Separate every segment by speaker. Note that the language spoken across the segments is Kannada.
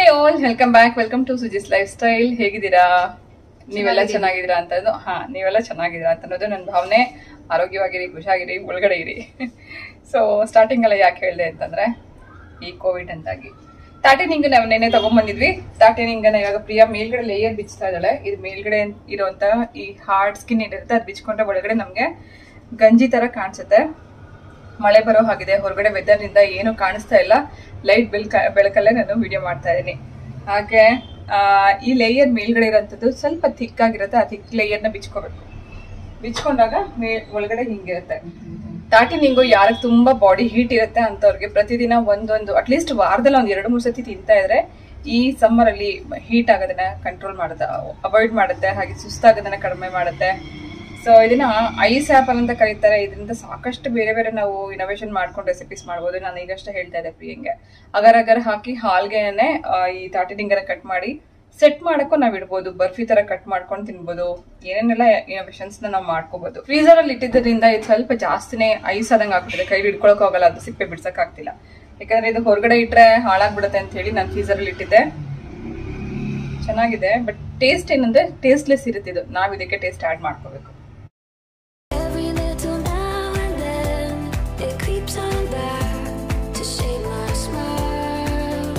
Speaker 1: All welcome back welcome to Suji's lifestyle ಹೇಗಿದ್ದೀರಾ ನೀವೆಲ್ಲ ಚೆನ್ನಾಗಿದ್ದೀರಾ ಅಂತ ಹಾ ನೀವೆಲ್ಲ ಚೆನ್ನಾಗಿದ್ದೀರಾ ಅಂತ ಅನ್ನೋದು ನನ್ನ ಭಾವನೆ ಆರೋಗ್ಯವಾಗಿರಿ ಖುಷಿಯಾಗಿರಿ ಒಳಗಡೆ ಇರಿ ಸೊ ಸ್ಟಾರ್ಟಿಂಗ್ ಎಲ್ಲ ಯಾಕೆ ಹೇಳಿದೆ ಅಂತಂದ್ರೆ ಈ ಕೋವಿಡ್ ಅಂತಾಗಿ ತಾಟಿನಿಂಗ್ ನಾವು ನೆನೆ ತಗೊಂಡ್ಬಂದಿದ್ವಿ ತಾಟಿನಿಂಗ್ ಇವಾಗ ಪ್ರಿಯಾ ಮೇಲ್ಗಡೆ ಲೇಯರ್ ಬಿಚ್ತಾ ಇದ್ದಾಳೆ ಇದು ಮೇಲ್ಗಡೆ ಇರುವಂತ ಈ ಹಾರ್ಡ್ ಸ್ಕಿನ್ ಏನಿರುತ್ತೆ ಅದು ಬಿಚ್ಕೊಂಡ್ರೆ ಒಳಗಡೆ ನಮ್ಗೆ ಗಂಜಿ ತರ ಕಾಣಿಸುತ್ತೆ ಮಳೆ ಬರೋ ಹಾಗಿದೆ ಹೊರಗಡೆ ವೆದರ್ ನಿಂದ ಏನು ಕಾಣಿಸ್ತಾ ಇಲ್ಲ ಲೈಟ್ ಬೆಳಕ ಬೆಳಕಲ್ಲೇ ನಾನು ವಿಡಿಯೋ ಮಾಡ್ತಾ ಇದ್ದೀನಿ ಹಾಗೆ ಆ, ಈ ಲೇಯರ್ ಮೇಲ್ಗಡೆ ಇರೋಂಥದ್ದು ಸ್ವಲ್ಪ ಥಿಕ್ ಆಗಿರುತ್ತೆ ಆ ಥಿಕ್ ಲೇಯರ್ನ ಬಿಚ್ಕೋಬೇಕು ಬಿಚ್ಕೊಂಡಾಗ ಮೇ ಒಳಗಡೆ ಹಿಂಗಿರುತ್ತೆ ತಾಟಿನಿಂಗು ಯಾರಿಗೆ ತುಂಬಾ ಬಾಡಿ ಹೀಟ್ ಇರುತ್ತೆ ಅಂತವ್ರಿಗೆ ಪ್ರತಿದಿನ ಒಂದೊಂದು ಅಟ್ಲೀಸ್ಟ್ ವಾರದಲ್ಲಿ ಒಂದ್ ಎರಡು ಮೂರು ಸತಿ ತಿಂತಾ ಇದ್ರೆ ಈ ಸಮ್ಮರ್ ಅಲ್ಲಿ ಹೀಟ್ ಆಗೋದನ್ನ ಕಂಟ್ರೋಲ್ ಮಾಡುತ್ತೆ ಅವಾಯ್ಡ್ ಮಾಡುತ್ತೆ ಹಾಗೆ ಸುಸ್ತಾಗೋದನ್ನ ಕಡಿಮೆ ಮಾಡುತ್ತೆ ಸೊ ಇದನ್ನ ಐಸ್ ಆಪಲ್ ಅಂತ ಕರೀತಾರೆ ಇದರಿಂದ ಸಾಕಷ್ಟು ಬೇರೆ ಬೇರೆ ನಾವು ಇನೋವೇಷನ್ ಮಾಡ್ಕೊಂಡು ರೆಸಿಪೀಸ್ ಮಾಡ್ಬೋದು ನಾನು ಈಗಷ್ಟೇ ಹೇಳ್ತಾ ಇದ್ದೆ ಪ್ರಿಯಂಗೆ ಅಗರ್ ಅಗರ್ ಹಾಕಿ ಹಾಲ್ಗೆನೆ ಆ, ಈ ತಾಟಿನಿಂಗನ ಕಟ್ ಮಾಡಿ ಸೆಟ್ ಮಾಡಕ್ಕೂ ನಾವ್ ಇಡ್ಬೋದು ಬರ್ಫಿ ತರ ಕಟ್ ಮಾಡ್ಕೊಂಡು ತಿನ್ಬೋದು ಏನೇನೆಲ್ಲ ಇನೋವೇಷನ್ಸ್ ನಾವು ಮಾಡ್ಕೋಬಹುದು ಫ್ರೀಸರ್ ಅಲ್ಲಿ ಇಟ್ಟಿದ್ದರಿಂದ ಇದು ಸ್ವಲ್ಪ ಜಾಸ್ತಿನೇ ಐಸ್ ಆದಂಗೆ ಆಗ್ಬಿಟ್ಟಿದೆ ಕೈಲಿ ಹಿಡ್ಕೊಳಕ್ ಹೋಗಲ್ಲ ಅದು ಸಿಪ್ಪೆ ಬಿಡ್ಸಕ್ ಆಗ್ತಿಲ್ಲ ಯಾಕಂದ್ರೆ ಇದು ಹೊರಗಡೆ ಇಟ್ರೆ ಹಾಳಾಗ್ಬಿಡುತ್ತೆ ಅಂತ ಹೇಳಿ ನಾನು ಫ್ರೀಸರ್ ಅಲ್ಲಿ ಇಟ್ಟಿದ್ದೆ ಚೆನ್ನಾಗಿದೆ ಬಟ್ ಟೇಸ್ಟ್ ಏನಂದ್ರೆ ಟೇಸ್ಟ್ಲೆಸ್ ಇರುತ್ತೆ ಇದು ನಾವ್ ಇದಕ್ಕೆ ಟೇಸ್ಟ್ ಆಡ್ ಮಾಡ್ಕೋಬೇಕು
Speaker 2: Every little now and then, it creeps on back to shape my smile.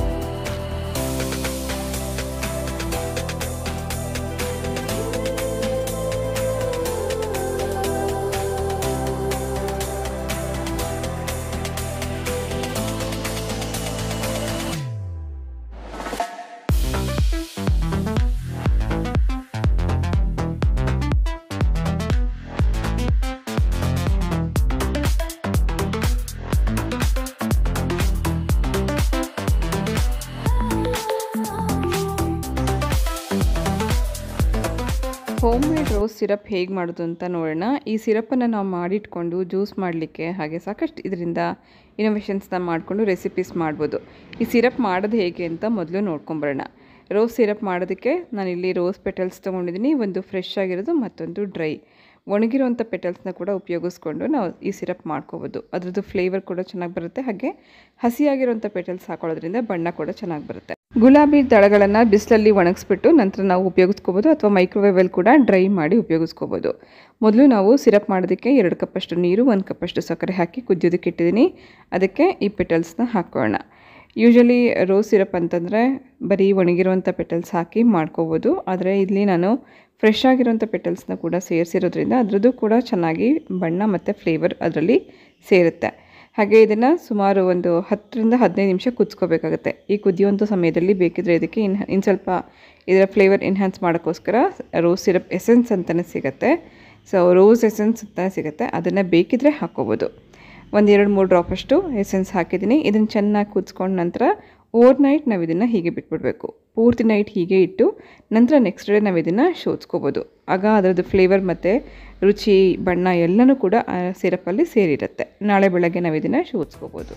Speaker 3: Homemade rose syrup ಹೇಗೆ ಮಾಡೋದು ಅಂತ ನೋಡೋಣ ಈ ಸಿರಪ್ಪನ್ನು ನಾವು ಮಾಡಿಟ್ಕೊಂಡು ಜ್ಯೂಸ್ ಮಾಡಲಿಕ್ಕೆ ಹಾಗೆ ಸಾಕಷ್ಟು ಇದರಿಂದ ಇನೋವೇಷನ್ಸ್ನ ಮಾಡಿಕೊಂಡು ರೆಸಿಪೀಸ್ ಮಾಡ್ಬೋದು ಈ ಸಿರಪ್ ಮಾಡೋದು ಹೇಗೆ ಅಂತ ಮೊದಲು ನೋಡ್ಕೊಂಬರೋಣ ರೋಸ್ ಸಿರಪ್ ಮಾಡೋದಕ್ಕೆ ನಾನಿಲ್ಲಿ ರೋಸ್ ಪೆಟಲ್ಸ್ ತೊಗೊಂಡಿದ್ದೀನಿ ಒಂದು ಫ್ರೆಶ್ ಆಗಿರೋದು ಮತ್ತೊಂದು ಡ್ರೈ ಒಣಗಿರುವಂಥ ಪೆಟಲ್ಸ್ನ ಕೂಡ ಉಪಯೋಗಿಸ್ಕೊಂಡು ನಾವು ಈ ಸಿರಪ್ ಮಾಡ್ಕೋಬೋದು ಅದ್ರದ್ದು ಫ್ಲೇವರ್ ಕೂಡ ಚೆನ್ನಾಗಿ ಬರುತ್ತೆ ಹಾಗೆ ಹಸಿಯಾಗಿರುವಂಥ ಪೆಟಲ್ಸ್ ಹಾಕೊಳ್ಳೋದ್ರಿಂದ ಬಣ್ಣ ಕೂಡ ಚೆನ್ನಾಗಿ ಬರುತ್ತೆ ಗುಲಾಬಿ ದಳಗಳನ್ನು ಬಿಸಿಲಲ್ಲಿ ಒಣಗಿಸ್ಬಿಟ್ಟು ನಂತರ ನಾವು ಉಪಯೋಗಿಸ್ಕೋಬೋದು ಅಥವಾ ಮೈಕ್ರೋವೇವಲ್ಲಿ ಕೂಡ ಡ್ರೈ ಮಾಡಿ ಉಪಯೋಗಿಸ್ಕೋಬೋದು ಮೊದಲು ನಾವು ಸಿರಪ್ ಮಾಡೋದಕ್ಕೆ ಎರಡು ಕಪ್ಪಷ್ಟು ನೀರು ಒಂದು ಕಪ್ಪಷ್ಟು ಸಕ್ಕರೆ ಹಾಕಿ ಕುದಿಯೋದಕ್ಕೆ ಇಟ್ಟಿದ್ದೀನಿ ಅದಕ್ಕೆ ಈ ಪೆಟಲ್ಸ್ನ ಹಾಕೋಣ ಯೂಶಲಿ ರೋಸ್ ಸಿರಪ್ ಅಂತಂದರೆ ಬರೀ ಒಣಗಿರುವಂಥ ಪೆಟಲ್ಸ್ ಹಾಕಿ ಮಾಡ್ಕೋಬೋದು ಆದರೆ ಇಲ್ಲಿ ನಾನು ಫ್ರೆಶ್ ಆಗಿರೋಂಥ ಪೆಟಲ್ಸ್ನ ಕೂಡ ಸೇರಿಸಿರೋದ್ರಿಂದ ಅದರದ್ದು ಕೂಡ ಚೆನ್ನಾಗಿ ಬಣ್ಣ ಮತ್ತು ಫ್ಲೇವರ್ ಅದರಲ್ಲಿ ಸೇರುತ್ತೆ ಹಾಗೆ ಇದನ್ನು ಸುಮಾರು ಒಂದು ಹತ್ತರಿಂದ ಹದಿನೈದು ನಿಮಿಷ ಕುದಿಸ್ಕೋಬೇಕಾಗುತ್ತೆ ಈ ಕುದಿಯುವಂಥ ಸಮಯದಲ್ಲಿ ಬೇಕಿದ್ರೆ ಇದಕ್ಕೆ ಇನ್ ಇನ್ನು ಸ್ವಲ್ಪ ಇದರ ಫ್ಲೇವರ್ ಎನ್ಹ್ಯಾನ್ಸ್ ಮಾಡೋಕ್ಕೋಸ್ಕರ ರೋಸ್ ಸಿರಪ್ ಎಸೆನ್ಸ್ ಅಂತಲೇ ಸಿಗುತ್ತೆ ಸೊ ರೋಸ್ ಎಸೆನ್ಸ್ ಅಂತ ಸಿಗುತ್ತೆ ಅದನ್ನು ಬೇಕಿದ್ರೆ ಹಾಕ್ಕೋಬೋದು ಒಂದು ಎರಡು ಮೂರು ಡ್ರಾಪಷ್ಟು ಎಸೆನ್ಸ್ ಹಾಕಿದ್ದೀನಿ ಇದನ್ನು ಚೆನ್ನಾಗಿ ಕುದಿಸ್ಕೊಂಡ ನಂತರ ಓವರ್ ನೈಟ್ ನಾವು ಇದನ್ನು ಹೀಗೆ ಬಿಟ್ಬಿಡಬೇಕು ಪೂರ್ತಿ ನೈಟ್ ಹೀಗೆ ಇಟ್ಟು ನಂತರ ನೆಕ್ಸ್ಟ್ ಡೇ ನಾವು ಇದನ್ನು ಶೋಧಿಸ್ಕೋಬೋದು ಆಗ ಅದರದ್ದು ಫ್ಲೇವರ್ ಮತ್ತು ರುಚಿ ಬಣ್ಣ ಎಲ್ಲನೂ ಕೂಡ ಆ ಸಿರಪ್ಪಲ್ಲಿ ಸೇರಿರುತ್ತೆ ನಾಳೆ ಬೆಳಗ್ಗೆ ನಾವು ಇದನ್ನು ಶೋಧಿಸ್ಕೋಬೋದು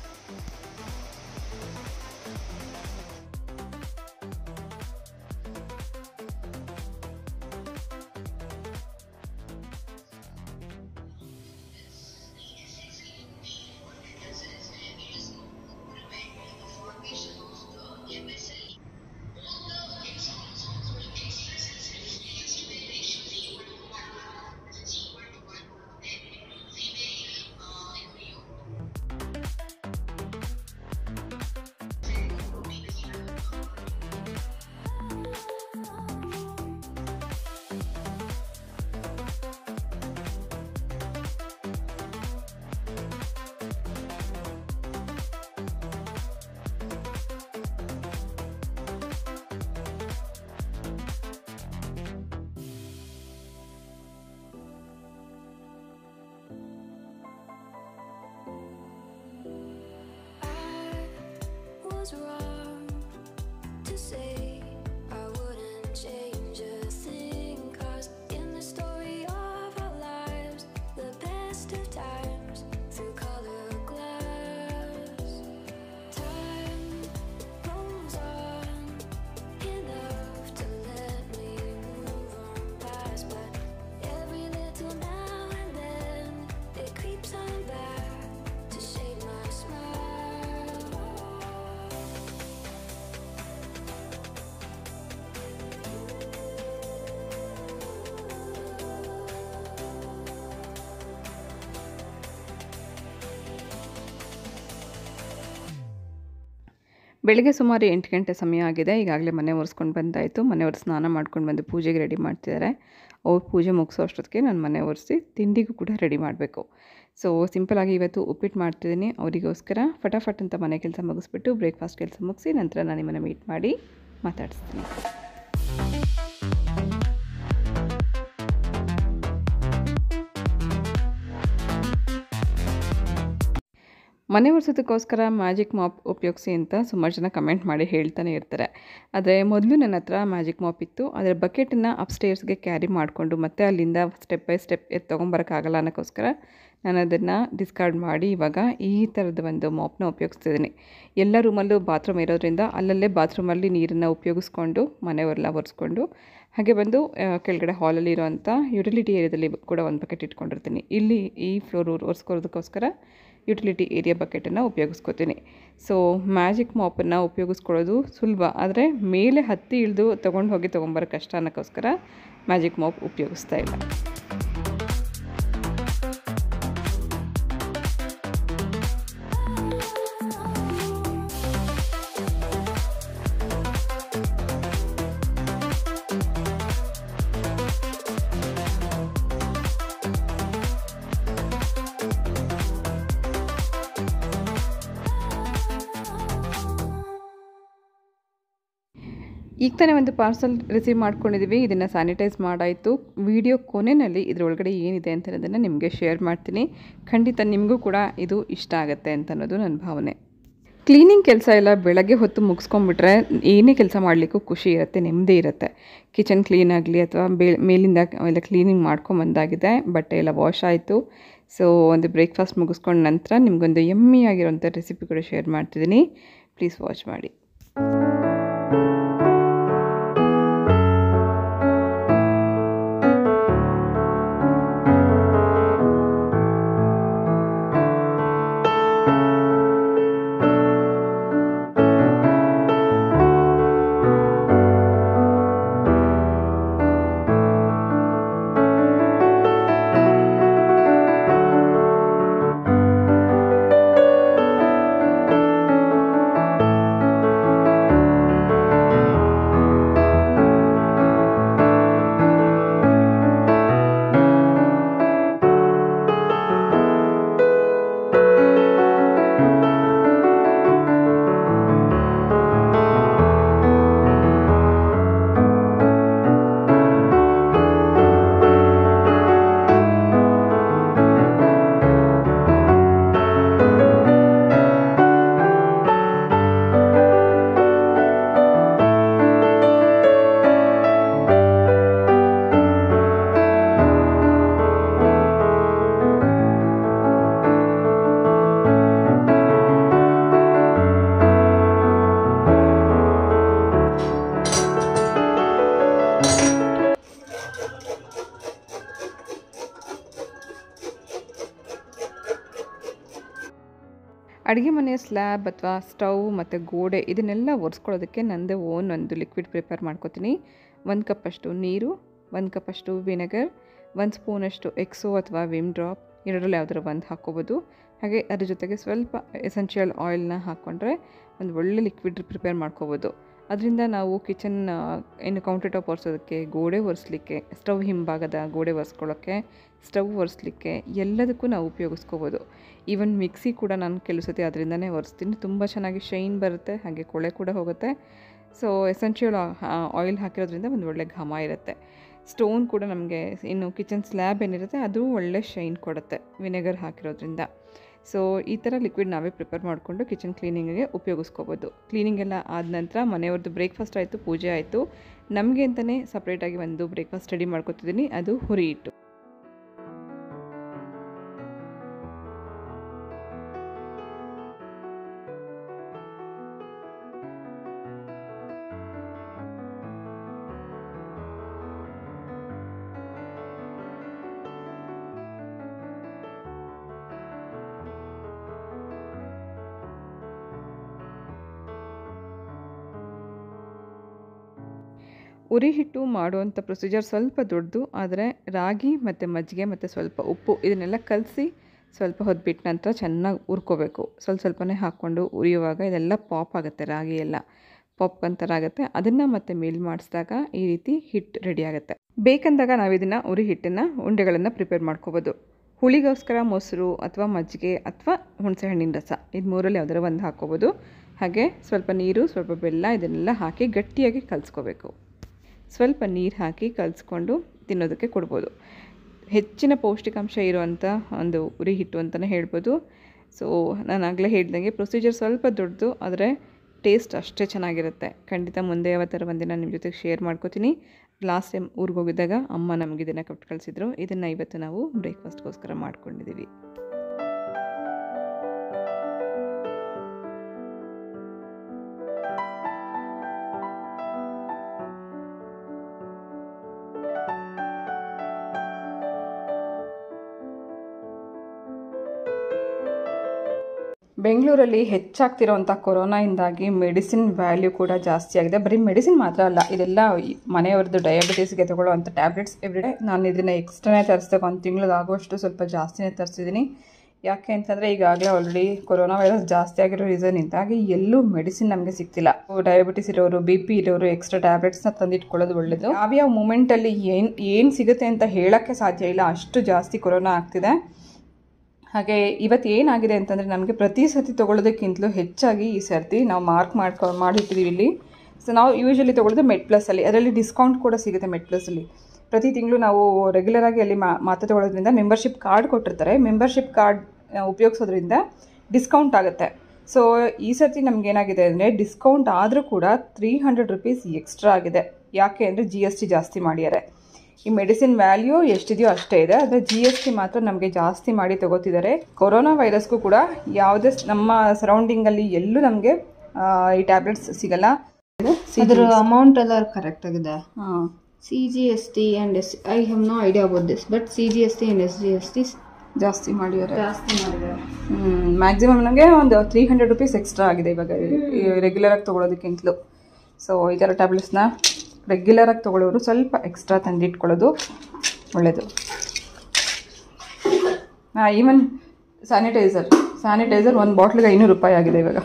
Speaker 2: was wrong to say I wouldn't change a thing. Cause in the story of our lives, the best of times through color glass, time rolls on enough to let me move on past. But every little now and then, it creeps on back to shape my smile.
Speaker 3: ಬೆಳಿಗ್ಗೆ ಸುಮಾರು ಎಂಟು ಗಂಟೆ ಸಮಯ ಆಗಿದೆ ಈಗಾಗಲೇ ಮನೆ ಒರೆಸ್ಕೊಂಡು ಬಂದಾಯಿತು ಮನೆಯವ್ರು ಸ್ನಾನ ಮಾಡ್ಕೊಂಡು ಬಂದು ಪೂಜೆಗೆ ರೆಡಿ ಮಾಡ್ತಿದ್ದಾರೆ ಅವ್ರು ಪೂಜೆ ಮುಗಿಸೋ ಅಷ್ಟೊತ್ತಿಗೆ ನಾನು ಮನೆ ಒರೆಸಿ ತಿಂಡಿಗೂ ಕೂಡ ರೆಡಿ ಮಾಡಬೇಕು ಸೊ ಸಿಂಪಲಾಗಿ ಇವತ್ತು ಉಪ್ಪಿಟ್ಟು ಮಾಡ್ತಿದ್ದೀನಿ ಅವರಿಗೋಸ್ಕರ ಫಟಾಫಟ್ ಅಂತ ಮನೆ ಕೆಲಸ ಮುಗಿಸ್ಬಿಟ್ಟು ಬ್ರೇಕ್ಫಾಸ್ಟ್ ಕೆಲಸ ಮುಗಿಸಿ ನಂತರ ನಾನು ನಿಮ್ಮನ್ನು ಮೀಟ್ ಮಾಡಿ ಮಾತಾಡಿಸ್ತೀನಿ ಮನೆ ಒರೆಸೋದಕ್ಕೋಸ್ಕರ ಮ್ಯಾಜಿಕ್ ಮಾಪ್ ಉಪಯೋಗಿಸಿ ಅಂತ ಸುಮಾರು ಜನ ಕಮೆಂಟ್ ಮಾಡಿ ಹೇಳ್ತಾನೆ ಇರ್ತಾರೆ ಆದರೆ ಮೊದಲು ನನ್ನ ಹತ್ರ ಮ್ಯಾಜಿಕ್ ಮಾಪ್ ಇತ್ತು ಅದರ ಬಕೆಟನ್ನು ಅಪ್ಸ್ಟೇರ್ಸ್ಗೆ ಕ್ಯಾರಿ ಮಾಡಿಕೊಂಡು ಮತ್ತೆ ಅಲ್ಲಿಂದ ಸ್ಟೆಪ್ ಬೈ ಸ್ಟೆಪ್ ಎದ್ದು ತೊಗೊಂಬರೋಕ್ಕಾಗಲ್ಲ ಅನ್ನೋಕ್ಕೋಸ್ಕರ ನಾನು ಅದನ್ನು ಡಿಸ್ಕಾರ್ಡ್ ಮಾಡಿ ಇವಾಗ ಈ ಥರದ ಒಂದು ಮಾಪ್ನ ಉಪಯೋಗಿಸ್ತಿದ್ದೀನಿ ಎಲ್ಲ ರೂಮಲ್ಲೂ ಬಾತ್ರೂಮ್ ಇರೋದ್ರಿಂದ ಅಲ್ಲಲ್ಲೇ ಬಾತ್ರೂಮಲ್ಲಿ ನೀರನ್ನು ಉಪಯೋಗಿಸ್ಕೊಂಡು ಮನೆಯವರೆಲ್ಲ ಒರೆಸ್ಕೊಂಡು ಹಾಗೆ ಬಂದು ಆ, ಕೆಳಗಡೆ ಹಾಲಲ್ಲಿ ಇರೋವಂಥ ಯುಟಿಲಿಟಿ ಏರಿಯಾದಲ್ಲಿ ಕೂಡ ಒಂದು ಬಕೆಟ್ ಇಟ್ಕೊಂಡಿರ್ತೀನಿ ಇಲ್ಲಿ ಈ ಫ್ಲೋರ್ ಒರೆಸ್ಕೊಳ್ಳೋದಕ್ಕೋಸ್ಕರ ಯುಟಿಲಿಟಿ ಏರಿಯಾ ಬಕೆಟನ್ನು ಉಪಯೋಗಿಸ್ಕೊತೀನಿ ಸೊ ಮ್ಯಾಜಿಕ್ ಮಾಪನ್ನು ಉಪಯೋಗಿಸ್ಕೊಳ್ಳೋದು ಸುಲಭ ಆದರೆ ಮೇಲೆ ಹತ್ತಿ ಇಳಿದು ತೊಗೊಂಡು ಹೋಗಿ ತೊಗೊಂಬರೋ ಕಷ್ಟ ಅನ್ನೋಕ್ಕೋಸ್ಕರ ಮ್ಯಾಜಿಕ್ ಮಾಪ್ ಉಪಯೋಗಿಸ್ತಾ ಇಲ್ಲ ಈಗ ತಾನೇ ಒಂದು ಪಾರ್ಸಲ್ ರಿಸೀವ್ ಮಾಡ್ಕೊಂಡಿದ್ದೀವಿ ಇದನ್ನು ಸ್ಯಾನಿಟೈಸ್ ಮಾಡಾಯಿತು ವಿಡಿಯೋ ಕೊನೆಯಲ್ಲಿ ಇದರೊಳಗಡೆ ಏನಿದೆ ಅಂತ ಅನ್ನೋದನ್ನು ನಿಮಗೆ ಶೇರ್ ಮಾಡ್ತೀನಿ ಖಂಡಿತ ನಿಮಗೂ ಕೂಡ ಇದು ಇಷ್ಟ ಆಗುತ್ತೆ ಅಂತ ಅನ್ನೋದು ನನ್ನ ಭಾವನೆ ಕ್ಲೀನಿಂಗ್ ಕೆಲಸ ಎಲ್ಲ ಬೆಳಗ್ಗೆ ಹೊತ್ತು ಮುಗಿಸ್ಕೊಂಡ್ಬಿಟ್ರೆ ಏನೇ ಕೆಲಸ ಮಾಡಲಿಕ್ಕೂ ಖುಷಿ ಇರುತ್ತೆ ನೆಮ್ಮದಿ ಇರುತ್ತೆ ಕಿಚನ್ ಕ್ಲೀನ್ ಆಗಲಿ ಅಥವಾ ಬೇ ಮೇಲಿಂದ ಎಲ್ಲ ಕ್ಲೀನಿಂಗ್ ಮಾಡ್ಕೊಂಬಂದಾಗಿದೆ ಬಟ್ಟೆ ಎಲ್ಲ ವಾಶ್ ಆಯಿತು ಸೊ ಒಂದು ಬ್ರೇಕ್ಫಾಸ್ಟ್ ಮುಗಿಸ್ಕೊಂಡ ನಂತರ ನಿಮಗೊಂದು ಎಮ್ಮಿ ಆಗಿರೋಂಥ ರೆಸಿಪಿ ಕೂಡ ಶೇರ್ ಮಾಡ್ತಿದ್ದೀನಿ ಪ್ಲೀಸ್ ವಾಚ್ ಮಾಡಿ ಅಡುಗೆ ಮನೆಯ ಸ್ಲ್ಯಾಬ್ ಅಥವಾ ಸ್ಟವ್ ಮತ್ತು ಗೋಡೆ ಇದನ್ನೆಲ್ಲ ಒರೆಸ್ಕೊಳ್ಳೋದಕ್ಕೆ ನನ್ನದೇ ಓನ್ ಒಂದು ಲಿಕ್ವಿಡ್ ಪ್ರಿಪೇರ್ ಮಾಡ್ಕೋತೀನಿ ಒಂದು ಕಪ್ಪಷ್ಟು ನೀರು ಒಂದು ಕಪ್ಪಷ್ಟು ವಿನೆಗರ್ ಒಂದು ಸ್ಪೂನಷ್ಟು ಎಕ್ಸೋ ಅಥವಾ ವಿಮ್ ಡ್ರಾಪ್ ಎರಡರಲ್ಲಿ ಯಾವ್ದಾರು ಒಂದು ಹಾಕ್ಕೋಬೋದು ಹಾಗೆ ಅದ್ರ ಜೊತೆಗೆ ಸ್ವಲ್ಪ ಎಸೆನ್ಷಿಯಲ್ ಆಯಿಲ್ನ ಹಾಕ್ಕೊಂಡ್ರೆ ಒಂದು ಒಳ್ಳೆ ಲಿಕ್ವಿಡ್ ಪ್ರಿಪೇರ್ ಮಾಡ್ಕೋಬೋದು ಅದರಿಂದ ನಾವು ಕಿಚನ್ ಏನು ಕೌಂಟರ್ ಟಾಪ್ ಒರೆಸೋದಕ್ಕೆ ಗೋಡೆ ಒರೆಸ್ಲಿಕ್ಕೆ ಸ್ಟವ್ ಹಿಂಭಾಗದ ಗೋಡೆ ಒರೆಸ್ಕೊಳ್ಳೋಕ್ಕೆ ಸ್ಟವ್ ಒರೆಸ್ಲಿಕ್ಕೆ ಎಲ್ಲದಕ್ಕೂ ನಾವು ಉಪಯೋಗಿಸ್ಕೋಬೋದು ಈವನ್ ಮಿಕ್ಸಿ ಕೂಡ ನಾನು ಕೆಲವು ಸತಿ ಅದರಿಂದನೇ ಒರೆಸ್ತೀನಿ ತುಂಬ ಚೆನ್ನಾಗಿ ಶೈನ್ ಬರುತ್ತೆ ಹಾಗೆ ಕೊಳೆ ಕೂಡ ಹೋಗುತ್ತೆ ಸೊ ಎಸೆನ್ಷಿಯಲ್ ಆಯಿಲ್ ಹಾಕಿರೋದ್ರಿಂದ ಒಂದು ಒಳ್ಳೆ ಘಮ ಇರುತ್ತೆ ಸ್ಟೋನ್ ಕೂಡ ನಮಗೆ ಇನ್ನು ಕಿಚನ್ ಸ್ಲ್ಯಾಬ್ ಏನಿರುತ್ತೆ ಅದು ಒಳ್ಳೆ ಶೈನ್ ಕೊಡುತ್ತೆ ವಿನೆಗರ್ ಹಾಕಿರೋದ್ರಿಂದ ಸೊ ಈ ಥರ ಲಿಕ್ವಿಡ್ ನಾವೇ ಪ್ರಿಪೇರ್ ಮಾಡಿಕೊಂಡು ಕಿಚನ್ ಕ್ಲೀನಿಂಗಿಗೆ ಉಪಯೋಗಿಸ್ಕೋಬೋದು ಕ್ಲೀನಿಂಗ್ ಎಲ್ಲ ಆದ ನಂತರ ಮನೆಯವ್ರದ್ದು ಬ್ರೇಕ್ಫಾಸ್ಟ್ ಆಯಿತು ಪೂಜೆ ಆಯಿತು ನಮಗೆ ಅಂತಲೇ ಸಪ್ರೇಟಾಗಿ ಒಂದು ಬ್ರೇಕ್ಫಾಸ್ಟ್ ರೆಡಿ ಮಾಡ್ಕೊತಿದ್ದೀನಿ ಅದು ಹುರಿ ಹಿಟ್ಟು ಉರಿ ಹಿಟ್ಟು ಮಾಡುವಂಥ ಪ್ರೊಸೀಜರ್ ಸ್ವಲ್ಪ ದೊಡ್ಡದು ಆದರೆ ರಾಗಿ ಮತ್ತು ಮಜ್ಜಿಗೆ ಮತ್ತು ಸ್ವಲ್ಪ ಉಪ್ಪು ಇದನ್ನೆಲ್ಲ ಕಲಸಿ ಸ್ವಲ್ಪ ಹೊತ್ತು ಬಿಟ್ಟ ನಂತರ ಚೆನ್ನಾಗಿ ಹುರ್ಕೋಬೇಕು ಸ್ವಲ್ಪ ಸ್ವಲ್ಪನೇ ಹಾಕ್ಕೊಂಡು ಉರಿಯುವಾಗ ಇದೆಲ್ಲ ಪಾಪ್ ಆಗುತ್ತೆ ರಾಗಿ ಎಲ್ಲ ಪಾಪ್ಕಾರ್ನ್ ಥರ ಆಗುತ್ತೆ ಅದನ್ನು ಮತ್ತೆ ಮಿಲ್ ಮಾಡಿಸಿದಾಗ ಈ ರೀತಿ ಹಿಟ್ಟು ರೆಡಿ ಆಗುತ್ತೆ ಬೇಕಂದಾಗ ನಾವು ಇದನ್ನು ಉರಿ ಹಿಟ್ಟನ್ನು ಉಂಡೆಗಳನ್ನು ಪ್ರಿಪೇರ್ ಮಾಡ್ಕೋಬೋದು ಹುಳಿಗೋಸ್ಕರ ಮೊಸರು ಅಥವಾ ಮಜ್ಜಿಗೆ ಅಥವಾ ಹುಣಸೆಹಣ್ಣಿನ ರಸ ಇದು ಮೂರಲ್ಲಿ ಯಾವ್ದಾರ ಒಂದು ಹಾಕ್ಕೋಬೋದು ಹಾಗೆ ಸ್ವಲ್ಪ ನೀರು ಸ್ವಲ್ಪ ಬೆಲ್ಲ ಇದನ್ನೆಲ್ಲ ಹಾಕಿ ಗಟ್ಟಿಯಾಗಿ ಕಲಿಸ್ಕೋಬೇಕು ಸ್ವಲ್ಪ ನೀರು ಹಾಕಿ ಕಲಿಸ್ಕೊಂಡು ತಿನ್ನೋದಕ್ಕೆ ಕೊಡ್ಬೋದು ಹೆಚ್ಚಿನ ಪೌಷ್ಟಿಕಾಂಶ ಇರುವಂಥ ಒಂದು ಉರಿ ಹಿಟ್ಟು ಅಂತಲೇ ಹೇಳ್ಬೋದು ಸೊ ನಾನು ಆಗಲೇ ಹೇಳ್ದಂಗೆ ಪ್ರೊಸೀಜರ್ ಸ್ವಲ್ಪ ದೊಡ್ಡದು ಆದರೆ ಟೇಸ್ಟ್ ಅಷ್ಟೇ ಚೆನ್ನಾಗಿರುತ್ತೆ ಖಂಡಿತ ಮುಂದೆ ಯಾವತ್ತರ ಒಂದಿನ ನಿಮ್ಮ ಜೊತೆಗೆ ಶೇರ್ ಮಾಡ್ಕೋತೀನಿ ಲಾಸ್ಟ್ ಟೈಮ್ ಊರಿಗೆ ಹೋಗಿದ್ದಾಗ ಅಮ್ಮ ನಮಗೆ ಇದನ್ನು ಕೊಟ್ಟು ಕಳಿಸಿದ್ರು ಇದನ್ನು ಇವತ್ತು ನಾವು ಬ್ರೇಕ್ಫಾಸ್ಟ್ಗೋಸ್ಕರ ಮಾಡ್ಕೊಂಡಿದ್ದೀವಿ
Speaker 1: ಬೆಂಗಳೂರಲ್ಲಿ ಹೆಚ್ಚಾಗ್ತಿರೋಂಥ ಕೊರೋನಾಯಿಂದಾಗಿ ಮೆಡಿಸಿನ್ ವ್ಯಾಲ್ಯೂ ಕೂಡ ಜಾಸ್ತಿ ಆಗಿದೆ ಬರೀ ಮೆಡಿಸಿನ್ ಮಾತ್ರ ಅಲ್ಲ ಇದೆಲ್ಲ ಈ ಮನೆಯವ್ರದ್ದು ಡಯಾಬಿಟೀಸ್ಗೆ ತಗೊಳ್ಳೋವಂಥ ಟ್ಯಾಬ್ಲೆಟ್ಸ್ ಎವ್ರಿಡೇ ನಾನು ಇದನ್ನು ಎಕ್ಸ್ಟ್ರಾನೇ ತರಿಸ್ದಾಗ ಒಂದು ತಿಂಗಳಿಗೆ ಆಗೋಷ್ಟು ಸ್ವಲ್ಪ ಜಾಸ್ತಿನೇ ತರಿಸಿದ್ದೀನಿ ಯಾಕೆ ಅಂತಂದರೆ ಈಗಾಗಲೇ ಆಲ್ರೆಡಿ ಕೊರೋನಾ ವೈರಸ್ ಜಾಸ್ತಿ ಆಗಿರೋ ರೀಸನ್ನಿಂದಾಗಿ ಎಲ್ಲೂ ಮೆಡಿಸಿನ್ ನಮಗೆ ಸಿಗ್ತಿಲ್ಲ ಡಯಾಬಿಟಿಸ್ ಇರೋರು ಬಿ ಪಿ ಇರೋರು ಎಕ್ಸ್ಟ್ರಾ ಟ್ಯಾಬ್ಲೆಟ್ಸ್ನ ತಂದಿಟ್ಕೊಳ್ಳೋದು ಒಳ್ಳೆಯದು ಯಾವ್ಯಾವ ಮೂಮೆಂಟಲ್ಲಿ ಏನು ಏನು ಸಿಗುತ್ತೆ ಅಂತ ಹೇಳೋಕ್ಕೆ ಸಾಧ್ಯ ಇಲ್ಲ ಅಷ್ಟು ಜಾಸ್ತಿ ಕೊರೋನಾ ಆಗ್ತಿದೆ ಹಾಗೆ ಇವತ್ತು ಏನಾಗಿದೆ ಅಂತಂದರೆ ನಮಗೆ ಪ್ರತಿ ಸರ್ತಿ ತೊಗೊಳ್ಳೋದಕ್ಕಿಂತಲೂ ಹೆಚ್ಚಾಗಿ ಈ ಸರ್ತಿ ನಾವು ಮಾರ್ಕ್ ಮಾಡ್ಕೊ ಮಾಡಿಟ್ಟಿದ್ದೀವಿ ಇಲ್ಲಿ ಸೊ ನಾವು ಯೂಶ್ವಲಿ ತೊಗೊಳ್ಳೋದು ಮೆಡ್ ಪ್ಲಸ್ಸಲ್ಲಿ ಅದರಲ್ಲಿ ಡಿಸ್ಕೌಂಟ್ ಕೂಡ ಸಿಗುತ್ತೆ ಮೆಡ್ ಪ್ಲಸ್ಸಲ್ಲಿ ಪ್ರತಿ ತಿಂಗಳು ನಾವು ರೆಗ್ಯುಲರಾಗಿ ಅಲ್ಲಿ ಮಾ ಮಾತು ತೊಗೊಳ್ಳೋದ್ರಿಂದ ಮೆಂಬರ್ಶಿಪ್ ಕಾರ್ಡ್ ಕೊಟ್ಟಿರ್ತಾರೆ ಮೆಂಬರ್ಶಿಪ್ ಕಾರ್ಡ್ ಉಪಯೋಗಿಸೋದ್ರಿಂದ ಡಿಸ್ಕೌಂಟ್ ಆಗುತ್ತೆ ಸೊ ಈ ಸರ್ತಿ ನಮ್ಗೆ ಏನಾಗಿದೆ ಅಂದರೆ ಡಿಸ್ಕೌಂಟ್ ಆದರೂ ಕೂಡ ತ್ರೀ ಹಂಡ್ರೆಡ್ ರುಪೀಸ್ ಎಕ್ಸ್ಟ್ರಾ ಆಗಿದೆ ಯಾಕೆ ಅಂದರೆ ಜಿ ಎಸ್ ಟಿ ಜಾಸ್ತಿ ಮಾಡಿದ್ದಾರೆ ಈ ಮೆಡಿಸಿನ್ ವ್ಯಾಲ್ಯೂ ಎಷ್ಟಿದೆಯೋ ಅಷ್ಟೇ ಇದೆ ಆದರೆ ಜಿ ಎಸ್ ಟಿ ಮಾತ್ರ ನಮಗೆ ಜಾಸ್ತಿ ಮಾಡಿ ತಗೋತಿದ್ದಾರೆ ಕೊರೋನಾ ವೈರಸ್ಗೂ ಕೂಡ ಯಾವುದೇ ಸ್- ನಮ್ಮ ಸರೌಂಡಿಂಗಲ್ಲಿ ಎಲ್ಲೂ ನಮಗೆ ಈ ಟ್ಯಾಬ್ಲೆಟ್ಸ್ ಸಿಗಲ್ಲ
Speaker 4: ಅದರ ಅಮೌಂಟ್ ಎಲ್ಲ ಕರೆಕ್ಟ್ ಆಗಿದೆ
Speaker 1: ಹಾಂ
Speaker 4: C G S T and S I have no idea about this but C G S T and S G S T
Speaker 1: ಜಾಸ್ತಿ ಮಾಡಿದ್ದಾರೆ
Speaker 4: ಜಾಸ್ತಿ ಮಾಡಿದ್ದಾರೆ
Speaker 1: ಮ್ಯಾಕ್ಸಿಮಮ್ ನಮಗೆ ಒಂದು ತ್ರೀ ಹಂಡ್ರೆಡ್ ರುಪೀಸ್ ಎಕ್ಸ್ಟ್ರಾ ಆಗಿದೆ ಇವಾಗ ರೆಗ್ಯುಲರಾಗಿ ತೊಗೊಳೋದಕ್ಕಿಂತಲೂ ಸೊ ಈ ಥರ ಟ್ಯಾಬ್ಲೆಟ್ಸ್ನ ರೆಗ್ಯುಲರಾಗಿ ತೊಗೊಳ್ಳೋರು ಸ್ವಲ್ಪ ಎಕ್ಸ್ಟ್ರಾ ತಂದಿಟ್ಕೊಳ್ಳೋದು ಒಳ್ಳೆಯದು ಹಾಂ ಈವನ್ ಸ್ಯಾನಿಟೈಸರ್ ಸ್ಯಾನಿಟೈಸರ್ ಒಂದು ಬಾಟ್ಲಿಗೆ ಐನೂರು ರೂಪಾಯಿ ಆಗಿದೆ ಇವಾಗ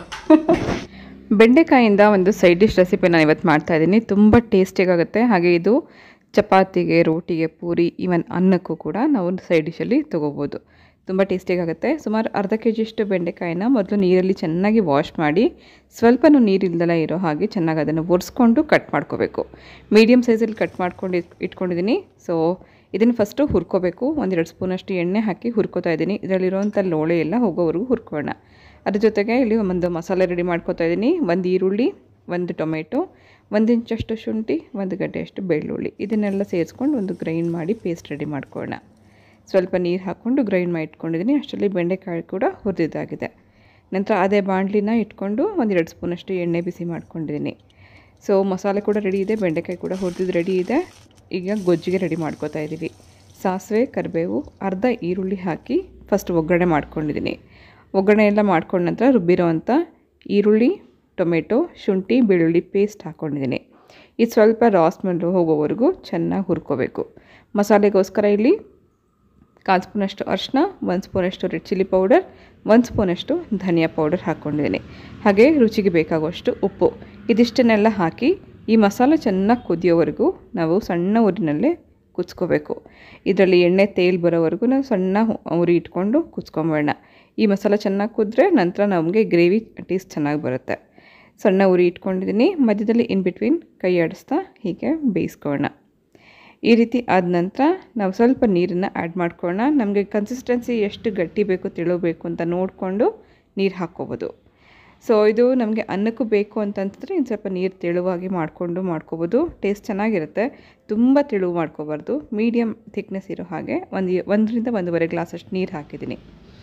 Speaker 3: ಬೆಂಡೆಕಾಯಿಂದ ಒಂದು ಸೈಡ್ ಡಿಶ್ ರೆಸಿಪಿ ನಾನು ಇವತ್ತು ಮಾಡ್ತಾಯಿದ್ದೀನಿ ತುಂಬ ಟೇಸ್ಟಿಯಾಗುತ್ತೆ ಹಾಗೆ ಇದು ಚಪಾತಿಗೆ ರೋಟಿಗೆ ಪೂರಿ ಈವನ್ ಅನ್ನಕ್ಕೂ ಕೂಡ ನಾವು ಸೈಡ್ ಡಿಶಲ್ಲಿ ತೊಗೋಬೋದು ತುಂಬ ಟೇಸ್ಟಿಯಾಗುತ್ತೆ ಸುಮಾರು ಅರ್ಧ ಕೆ ಜಿಯಷ್ಟು ಬೆಂಡೆಕಾಯಿನ ಮೊದಲು ನೀರಲ್ಲಿ ಚೆನ್ನಾಗಿ ವಾಶ್ ಮಾಡಿ ಸ್ವಲ್ಪನೂ ನೀರಿಲ್ದಲ್ಲ ಇರೋ ಹಾಗೆ ಚೆನ್ನಾಗಿ ಅದನ್ನು ಒರೆಸ್ಕೊಂಡು ಕಟ್ ಮಾಡ್ಕೋಬೇಕು ಮೀಡಿಯಮ್ ಸೈಜಲ್ಲಿ ಕಟ್ ಮಾಡ್ಕೊಂಡು ಇಟ್- ಇಟ್ಕೊಂಡಿದ್ದೀನಿ ಸೊ ಇದನ್ನು ಫಸ್ಟು ಹುರ್ಕೋಬೇಕು ಒಂದೆರಡು ಸ್ಪೂನಷ್ಟು ಎಣ್ಣೆ ಹಾಕಿ ಹುರ್ಕೋತಾ ಇದ್ದೀನಿ ಇದರಲ್ಲಿರುವಂಥ ಲೋಳೆ ಎಲ್ಲ ಹೋಗೋವರೆಗೂ ಹುರ್ಕೋಣ ಅದ್ರ ಜೊತೆಗೆ ಇಲ್ಲಿ ಒಂದು ಮಸಾಲೆ ರೆಡಿ ಮಾಡ್ಕೊತಾ ಇದ್ದೀನಿ ಒಂದು ಈರುಳ್ಳಿ ಒಂದು ಟೊಮೆಟೊ ಒಂದು ಇಂಚಷ್ಟು ಶುಂಠಿ ಒಂದು ಗಡ್ಡೆಯಷ್ಟು ಬೆಳ್ಳುಳ್ಳಿ ಇದನ್ನೆಲ್ಲ ಸೇರಿಸ್ಕೊಂಡು ಒಂದು ಗ್ರೈಂಡ್ ಮಾಡಿ ಪೇಸ್ಟ್ ರೆಡಿ ಮಾಡ್ಕೊಳ್ಳೋಣ ಸ್ವಲ್ಪ ನೀರು ಹಾಕ್ಕೊಂಡು ಗ್ರೈಂಡ್ ಮಾಡಿ ಇಟ್ಕೊಂಡಿದ್ದೀನಿ ಅಷ್ಟರಲ್ಲಿ ಬೆಂಡೆಕಾಯಿ ಕೂಡ ಹುರಿದಿದ್ದಾಗಿದೆ ನಂತರ ಅದೇ ಬಾಣಲಿನ ಇಟ್ಕೊಂಡು ಒಂದೆರಡು ಸ್ಪೂನಷ್ಟು ಎಣ್ಣೆ ಬಿಸಿ ಮಾಡ್ಕೊಂಡಿದ್ದೀನಿ ಸೊ ಮಸಾಲೆ ಕೂಡ ರೆಡಿ ಇದೆ ಬೆಂಡೆಕಾಯಿ ಕೂಡ ಹುರಿದಿದ್ದು ರೆಡಿ ಇದೆ ಈಗ ಗೊಜ್ಜಿಗೆ ರೆಡಿ ಮಾಡ್ಕೋತಾ ಇದ್ದೀವಿ ಸಾಸಿವೆ ಕರಿಬೇವು ಅರ್ಧ ಈರುಳ್ಳಿ ಹಾಕಿ ಫಸ್ಟ್ ಒಗ್ಗರಣೆ ಮಾಡ್ಕೊಂಡಿದ್ದೀನಿ ಒಗ್ಗರಣೆ ಎಲ್ಲ ಮಾಡ್ಕೊಂಡ ನಂತರ ರುಬ್ಬಿರೋವಂಥ ಈರುಳ್ಳಿ ಟೊಮೆಟೊ ಶುಂಠಿ ಬೆಳ್ಳುಳ್ಳಿ ಪೇಸ್ಟ್ ಹಾಕ್ಕೊಂಡಿದ್ದೀನಿ ಇದು ಸ್ವಲ್ಪ ರಾ ಸ್ಮೆಲ್ ಹೋಗೋವರೆಗೂ ಚೆನ್ನಾಗಿ ಹುರ್ಕೋಬೇಕು ಮಸಾಲೆಗೋಸ್ಕರ ಇಲ್ಲಿ ಕಾಲು ಸ್ಪೂನಷ್ಟು ಅರಿಶಿನ ಒಂದು ಸ್ಪೂನಷ್ಟು ರೆಡ್ ಚಿಲ್ಲಿ ಪೌಡರ್ ಒಂದು ಸ್ಪೂನಷ್ಟು ಧನಿಯಾ ಪೌಡರ್ ಹಾಕ್ಕೊಂಡಿದ್ದೀನಿ ಹಾಗೆ ರುಚಿಗೆ ಬೇಕಾಗುವಷ್ಟು ಉಪ್ಪು ಇದಿಷ್ಟನ್ನೆಲ್ಲ ಹಾಕಿ ಈ ಮಸಾಲೆ ಚೆನ್ನಾಗಿ ಕುದಿಯೋವರೆಗೂ ನಾವು ಸಣ್ಣ ಊರಿನಲ್ಲೇ ಕುಚ್ಕೋಬೇಕು ಇದರಲ್ಲಿ ಎಣ್ಣೆ ತೇಲ್ ಬರೋವರೆಗೂ ನಾವು ಸಣ್ಣ ಹು- ಉರಿ ಇಟ್ಕೊಂಡು ಕುಚ್ಕೊಂಬೇಡ ಈ ಮಸಾಲೆ ಚೆನ್ನಾಗಿ ಕುದ್ರೆ ನಂತರ ನಮಗೆ ಗ್ರೇವಿ ಟೇಸ್ಟ್ ಚೆನ್ನಾಗಿ ಬರುತ್ತೆ ಸಣ್ಣ ಉರಿ ಇಟ್ಕೊಂಡಿದ್ದೀನಿ ಮಧ್ಯದಲ್ಲಿ ಇನ್ ಬಿಟ್ವೀನ್ ಕೈ ಆಡಿಸ್ತಾ ಹೀಗೆ ಬೇಯಿಸ್ಕೊಳ್ಳೋಣ ಈ ರೀತಿ ಆದ ನಂತರ ನಾವು ಸ್ವಲ್ಪ ನೀರನ್ನು ಆ್ಯಡ್ ಮಾಡ್ಕೊಳ್ಳೋಣ ನಮಗೆ ಕನ್ಸಿಸ್ಟೆನ್ಸಿ ಎಷ್ಟು ಗಟ್ಟಿ ಬೇಕು ತಿಳಬೇಕು ಅಂತ ನೋಡಿಕೊಂಡು ನೀರು ಹಾಕ್ಕೋಬೋದು ಸೊ ಇದು ನಮಗೆ ಅನ್ನಕ್ಕೂ ಬೇಕು ಅಂತಂತಂದರೆ ಇನ್ನು ಸ್ವಲ್ಪ ನೀರು ತೆಳುವಾಗಿ ಮಾಡಿಕೊಂಡು ಮಾಡ್ಕೋಬೋದು ಟೇಸ್ಟ್ ಚೆನ್ನಾಗಿರುತ್ತೆ ತುಂಬ ತೆಳುವು ಮಾಡ್ಕೋಬಾರ್ದು ಮೀಡಿಯಮ್ ಥಿಕ್ನೆಸ್ ಇರೋ ಹಾಗೆ ಒಂದು ಒಂದರಿಂದ ಒಂದೂವರೆ ಗ್ಲಾಸಷ್ಟು ನೀರು ಹಾಕಿದ್ದೀನಿ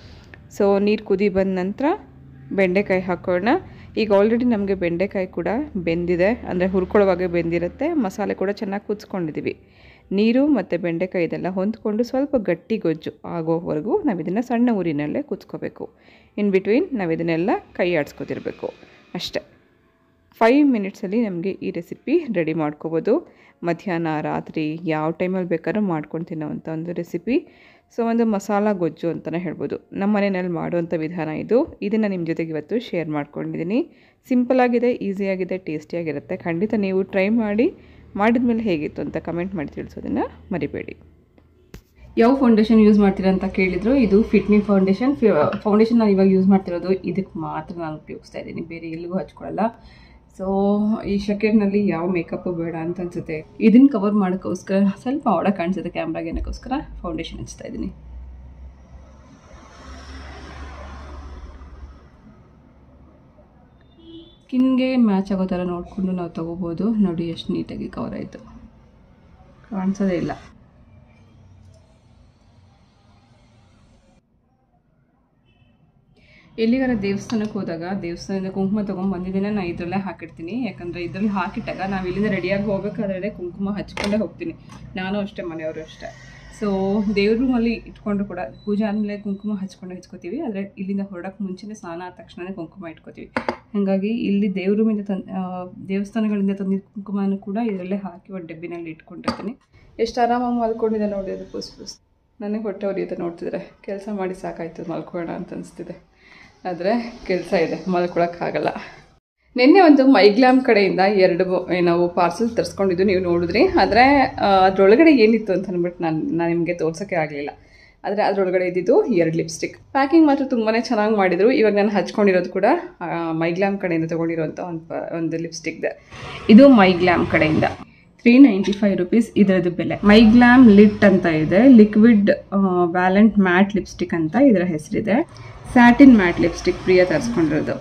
Speaker 3: ಸೊ ನೀರು ಕುದಿ ಬಂದ ನಂತರ ಬೆಂಡೆಕಾಯಿ ಹಾಕೋಣ ಈಗ ಆಲ್ರೆಡಿ ನಮಗೆ ಬೆಂಡೆಕಾಯಿ ಕೂಡ ಬೆಂದಿದೆ ಅಂದರೆ ಹುರ್ಕೊಳ್ಳೋವಾಗೆ ಬೆಂದಿರುತ್ತೆ ಮಸಾಲೆ ಕೂಡ ಚೆನ್ನಾಗಿ ಕುದಿಸ್ಕೊಂಡಿದ್ದೀವಿ ನೀರು ಮತ್ತು ಬೆಂಡೆಕಾಯಿ ಇದೆಲ್ಲ ಹೊಂದ್ಕೊಂಡು ಸ್ವಲ್ಪ ಗಟ್ಟಿ ಗೊಜ್ಜು ಆಗೋವರೆಗೂ ನಾವು ಇದನ್ನು ಸಣ್ಣ ಊರಿನಲ್ಲೇ ಕುದಿಸ್ಕೋಬೇಕು ಇನ್ ಬಿಟ್ವೀನ್ ನಾವು ಇದನ್ನೆಲ್ಲ ಕೈ ಆಡಿಸ್ಕೊತಿರ್ಬೇಕು ಅಷ್ಟೇ ಫೈವ್ ಮಿನಿಟ್ಸಲ್ಲಿ ನಮಗೆ ಈ ರೆಸಿಪಿ ರೆಡಿ ಮಾಡ್ಕೋಬೋದು ಮಧ್ಯಾಹ್ನ ರಾತ್ರಿ ಯಾವ ಟೈಮಲ್ಲಿ ಬೇಕಾದ್ರೂ ಮಾಡ್ಕೊಂಡು ತಿನ್ನೋವಂಥ ಒಂದು ರೆಸಿಪಿ ಸೊ ಒಂದು ಮಸಾಲ ಗೊಜ್ಜು ಅಂತಲೇ ಹೇಳ್ಬೋದು ನಮ್ಮ ಮನೆಯಲ್ಲಿ ಮಾಡುವಂಥ ವಿಧಾನ ಇದು ಇದನ್ನು ನಿಮ್ಮ ಜೊತೆಗೆ ಇವತ್ತು ಶೇರ್ ಮಾಡ್ಕೊಂಡಿದ್ದೀನಿ ಸಿಂಪಲಾಗಿದೆ ಈಸಿಯಾಗಿದೆ ಟೇಸ್ಟಿಯಾಗಿರುತ್ತೆ ಖಂಡಿತ ನೀವು ಟ್ರೈ ಮಾಡಿ ಮಾಡಿದ ಮೇಲೆ ಹೇಗಿತ್ತು ಅಂತ ಕಮೆಂಟ್ ಮಾಡಿ ತಿಳಿಸೋದನ್ನು ಮರಿಬೇಡಿ
Speaker 1: ಯಾವ ಫೌಂಡೇಶನ್ ಯೂಸ್ ಮಾಡ್ತೀರಾ ಅಂತ ಕೇಳಿದ್ರು ಇದು ಫಿಟ್ಮಿ ಫೌಂಡೇಶನ್ ಫೌಂಡೇಶನ್ ನಾನು ಇವಾಗ ಯೂಸ್ ಮಾಡ್ತಿರೋದು ಇದಕ್ಕೆ ಮಾತ್ರ ನಾನು ಉಪಯೋಗಿಸ್ತಾ ಇದ್ದೀನಿ ಬೇರೆ ಎಲ್ಲಿಗೂ ಹಚ್ಕೊಳ್ಳಲ್ಲ ಸೊ ಈ ಶಕೆಟ್ನಲ್ಲಿ ಯಾವ ಮೇಕಪ್ ಬೇಡ ಅಂತ ಅನ್ಸುತ್ತೆ ಇದನ್ನ ಕವರ್ ಮಾಡೋಕ್ಕೋಸ್ಕರ ಸ್ವಲ್ಪ ಆಡ ಕಾಣಿಸುತ್ತೆ ಕ್ಯಾಮ್ರಾಗೆ ಏನಕ್ಕೋಸ್ಕರ ಫೌಂಡೇಶನ್ ಹಚ್ತಾ ಇದ್ದೀನಿ ಸ್ಕಿನ್ಗೆ ಮ್ಯಾಚ್ ಆಗೋ ಥರ ನೋಡಿಕೊಂಡು ನಾವು ತೊಗೋಬೋದು ನೋಡಿ ಎಷ್ಟು ನೀಟಾಗಿ ಕವರ್ ಆಯಿತು ಕಾಣಿಸೋದೇ ಇಲ್ಲ ಎಲ್ಲಿಗಾರ ದೇವಸ್ಥಾನಕ್ಕೆ ಹೋದಾಗ ದೇವಸ್ಥಾನದಿಂದ ಕುಂಕುಮ ತೊಗೊಂಡು ಬಂದಿದ್ದೇನೆ ನಾನು ಇದರಲ್ಲೇ ಹಾಕಿರ್ತೀನಿ ಯಾಕಂದರೆ ಇದರಲ್ಲಿ ಹಾಕಿಟ್ಟಾಗ ನಾವು ಇಲ್ಲಿಂದ ರೆಡಿಯಾಗಿ ಹೋಗ್ಬೇಕಾದ್ರೆ ಕುಂಕುಮ ಹಚ್ಕೊಂಡೇ ಹೋಗ್ತೀನಿ ನಾನು ಅಷ್ಟೇ ಮನೆಯವರು ಅಷ್ಟೇ ಸೊ ದೇವ್ರ ರೂಮಲ್ಲಿ ಇಟ್ಕೊಂಡ್ರು ಕೂಡ ಪೂಜೆ ಆದಮೇಲೆ ಕುಂಕುಮ ಹಚ್ಕೊಂಡು ಹಚ್ಕೋತೀವಿ ಆದರೆ ಇಲ್ಲಿಂದ ಹೊರಡಕ್ಕೆ ಮುಂಚೆನೇ ಸ್ನಾನ ಆದ ತಕ್ಷಣನೇ ಕುಂಕುಮ ಇಟ್ಕೋತೀವಿ ಹಾಗಾಗಿ ಇಲ್ಲಿ ದೇವ್ರ ರೂಮಿಂದ ತಂದು ದೇವಸ್ಥಾನಗಳಿಂದ ತಂದಿದ್ದ ಕುಂಕುಮನೂ ಕೂಡ ಇದರಲ್ಲೇ ಹಾಕಿ ಒಂದು ಡಬ್ಬಿನಲ್ಲಿ ಇಟ್ಕೊಂಡಿರ್ತೀನಿ ಎಷ್ಟು ಆರಾಮಾಗಿ ಮಲ್ಕೊಂಡಿದೆ ನೋಡಿ ಅದು ಪುಸ್ ಪುಸ್ ನನಗೆ ಹೊಟ್ಟೆ ಉರಿಯುತ್ತೆ ನೋಡ್ತಿದ್ರೆ ಕೆಲಸ ಮಾಡಿ ಸಾಕಾಯ್ತು ಮಲ್ಕೊಳ್ಳೋಣ ಅಂತ ಅನಿಸ್ತಿದೆ ಆದರೆ ಕೆಲಸ ಇದೆ ಮಲ್ಕೊಳಕ್ಕಾಗಲ್ಲ ನಿನ್ನೆ ಒಂದು ಮೈಗ್ಲಾಮ್ ಕಡೆಯಿಂದ ಎರಡು ಬ- ನಾವು ಪಾರ್ಸಲ್ ತರಿಸ್ಕೊಂಡಿದ್ದು ನೀವು ನೋಡಿದ್ರಿ ಆದರೆ ಅದರೊಳಗಡೆ ಏನಿತ್ತು ಅಂತ ಅಂದ್ಬಿಟ್ಟು ನಾನು ನಾನು ನಿಮಗೆ ತೋರ್ಸೋಕ್ಕೆ ಆಗಲಿಲ್ಲ ಆದರೆ ಅದರೊಳಗಡೆ ಇದ್ದಿದ್ದು ಎರಡು ಲಿಪ್ಸ್ಟಿಕ್ ಪ್ಯಾಕಿಂಗ್ ಮಾತ್ರ ತುಂಬಾ ಚೆನ್ನಾಗಿ ಮಾಡಿದರು ಇವಾಗ ನಾನು ಹಚ್ಕೊಂಡಿರೋದು ಕೂಡ ಆ, ಮೈಗ್ಲಾಮ್ ಕಡೆಯಿಂದ ತೊಗೊಂಡಿರೋಂಥ ಒಂದು ಪ- ಒಂದು ಲಿಪ್ಸ್ಟಿಕ್ದೆ ಇದು ಮೈಗ್ಲಾಮ್ ಕಡೆಯಿಂದ ತ್ರೀ ನೈಂಟಿ ಫೈವ್ ರುಪೀಸ್ ಇದರದ್ದು ಬೆಲೆ ಮೈಗ್ಲಾಮ್ ಲಿಟ್ ಅಂತ ಇದೆ ಲಿಕ್ವಿಡ್ ವ್ಯಾಲೆಂಟ್ ಮ್ಯಾಟ್ ಲಿಪ್ಸ್ಟಿಕ್ ಅಂತ ಇದರ ಹೆಸರಿದೆ ಸ್ಯಾಟಿನ್ ಮ್ಯಾಟ್ ಲಿಪ್ಸ್ಟಿಕ್ ಪ್ರಿಯ ತರಿಸ್ಕೊಂಡಿರೋದು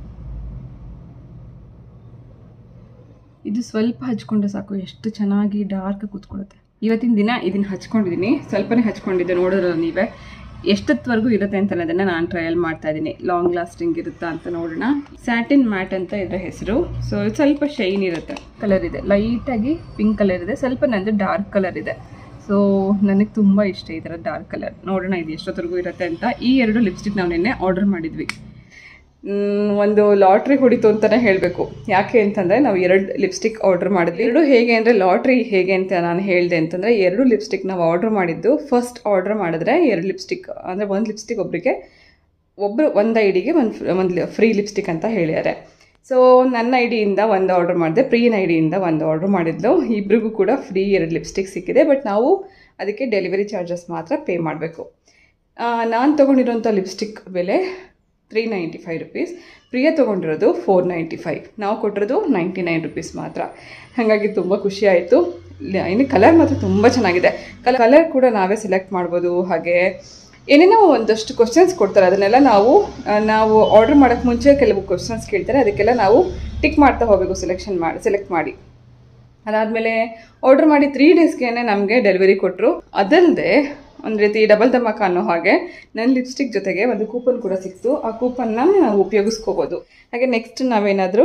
Speaker 1: ಇದು ಸ್ವಲ್ಪ ಹಚ್ಕೊಂಡ್ರೆ ಸಾಕು ಎಷ್ಟು ಚೆನ್ನಾಗಿ ಡಾರ್ಕ್ ಕೂತ್ಕೊಳ್ಳುತ್ತೆ ಇವತ್ತಿನ ದಿನ ಇದನ್ನ ಹಚ್ಕೊಂಡಿದ್ದೀನಿ ಸ್ವಲ್ಪನೇ ಹಚ್ಕೊಂಡಿದ್ದೆ ನೋಡಿದ್ರಲ್ಲ ನೀವೇ ಎಷ್ಟೊತ್ತವರೆಗೂ ಇರುತ್ತೆ ಅಂತ ಅನ್ನೋದನ್ನ ನಾನು ಟ್ರಯಲ್ ಮಾಡ್ತಾ ಇದ್ದೀನಿ ಲಾಂಗ್ ಲಾಸ್ಟಿಂಗ್ ಇರುತ್ತಾ ಅಂತ ನೋಡೋಣ ಸ್ಯಾಟಿನ್ ಮ್ಯಾಟ್ ಅಂತ ಇದರ ಹೆಸರು ಸೊ ಸ್ವಲ್ಪ ಶೈನ್ ಇರುತ್ತೆ ಕಲರ್ ಇದೆ ಲೈಟಾಗಿ ಪಿಂಕ್ ಕಲರ್ ಇದೆ ಸ್ವಲ್ಪ ನಂದು ಡಾರ್ಕ್ ಕಲರ್ ಇದೆ ಸೊ ನನಗೆ ತುಂಬ ಇಷ್ಟ ಈ ಥರ ಡಾರ್ಕ್ ಕಲರ್ ನೋಡೋಣ ಇದು ಎಷ್ಟೊತ್ತರೆಗೂ ಇರುತ್ತೆ ಅಂತ ಈ ಎರಡು ಲಿಪ್ಸ್ಟಿಕ್ ನಾವು ನಿನ್ನೆ ಆರ್ಡರ್ ಮಾಡಿದ್ವಿ ಮ್, ಒಂದು ಲಾಟ್ರಿ ಹೊಡಿತು ಅಂತಲೇ ಹೇಳಬೇಕು ಯಾಕೆ ಅಂತಂದರೆ ನಾವು ಎರಡು ಲಿಪ್ಸ್ಟಿಕ್ ಆರ್ಡರ್ ಮಾಡಿದ್ವಿ ಎರಡು ಹೇಗೆ ಅಂದರೆ ಲಾಟ್ರಿ ಹೇಗೆ ಅಂತ ನಾನು ಹೇಳಿದೆ ಅಂತಂದರೆ ಎರಡು ಲಿಪ್ಸ್ಟಿಕ್ ನಾವು ಆರ್ಡರ್ ಮಾಡಿದ್ದು ಫಸ್ಟ್ ಆರ್ಡರ್ ಮಾಡಿದ್ರೆ ಎರಡು ಲಿಪ್ಸ್ಟಿಕ್ ಅಂದರೆ ಒಂದು ಲಿಪ್ಸ್ಟಿಕ್ ಒಬ್ಬರಿಗೆ ಒಬ್ಬರು ಒಂದು ಐಡಿಗೆ ಒಂದು ಒಂದು ಫ್ರೀ ಲಿಪ್ಸ್ಟಿಕ್ ಅಂತ ಹೇಳಿದ್ದಾರೆ ಸೊ ನನ್ನ ಐಡಿಯಿಂದ ಒಂದು ಆರ್ಡರ್ ಮಾಡಿದೆ ಪ್ರಿಯನ್ ಐಡಿಯಿಂದ ಒಂದು ಆರ್ಡರ್ ಮಾಡಿದ್ಲು ಇಬ್ರಿಗೂ ಕೂಡ ಫ್ರೀ ಎರಡು ಲಿಪ್ಸ್ಟಿಕ್ ಸಿಕ್ಕಿದೆ ಬಟ್ ನಾವು ಅದಕ್ಕೆ ಡೆಲಿವರಿ ಚಾರ್ಜಸ್ ಮಾತ್ರ ಪೇ ಮಾಡಬೇಕು ನಾನು ತೊಗೊಂಡಿರೋಂಥ ಲಿಪ್ಸ್ಟಿಕ್ ಬೆಲೆ three ninety five rupees Priya ತೊಗೊಂಡಿರೋದು ಫೋರ್ ನೈಂಟಿ ಫೈವ್ ನಾವು ಕೊಟ್ಟಿರೋದು ನೈಂಟಿ ನೈನ್ ರುಪೀಸ್ ಮಾತ್ರ ಹಾಗಾಗಿ ತುಂಬ ಖುಷಿ ಆಯಿತು ಇನ್ನು ಕಲರ್ ಮಾತ್ರ ತುಂಬ ಚೆನ್ನಾಗಿದೆ ಕಲರ್ ಕಲರ್ ಕೂಡ ನಾವೇ ಸೆಲೆಕ್ಟ್ ಮಾಡ್ಬೋದು ಹಾಗೆ ಏನೇನೋ ಒಂದಷ್ಟು ಕ್ವಶನ್ಸ್ ಕೊಡ್ತಾರೆ ಅದನ್ನೆಲ್ಲ ನಾವು ಆ, ನಾವು ಆರ್ಡರ್ ಮಾಡೋಕ್ಕೆ ಮುಂಚೆ ಕೆಲವು ಕ್ವಶನ್ಸ್ ಕೇಳ್ತಾರೆ ಅದಕ್ಕೆಲ್ಲ ನಾವು ಟಿಕ್ ಮಾಡ್ತಾ ಹೋಗಬೇಕು ಸೆಲೆಕ್ಷನ್ ಮಾಡಿ ಸೆಲೆಕ್ಟ್ ಮಾಡಿ ಅದಾದಮೇಲೆ ಆರ್ಡರ್ ಮಾಡಿ ತ್ರೀ ಡೇಸ್ಗೆ ನಮಗೆ ಡೆಲಿವರಿ ಕೊಟ್ಟರು ಅದಲ್ಲದೆ ಒಂದು ರೀತಿ ಡಬಲ್ ಧಮಾಕ ಅನ್ನೋ ಹಾಗೆ ನನ್ನ ಲಿಪ್ಸ್ಟಿಕ್ ಜೊತೆಗೆ ಒಂದು ಕೂಪನ್ ಕೂಡ ಸಿಕ್ತು ಆ ಕೂಪನ್ನ ನಾವು ಉಪಯೋಗಿಸ್ಕೋಬೋದು ಹಾಗೆ ನೆಕ್ಸ್ಟ್ ನಾವೇನಾದರೂ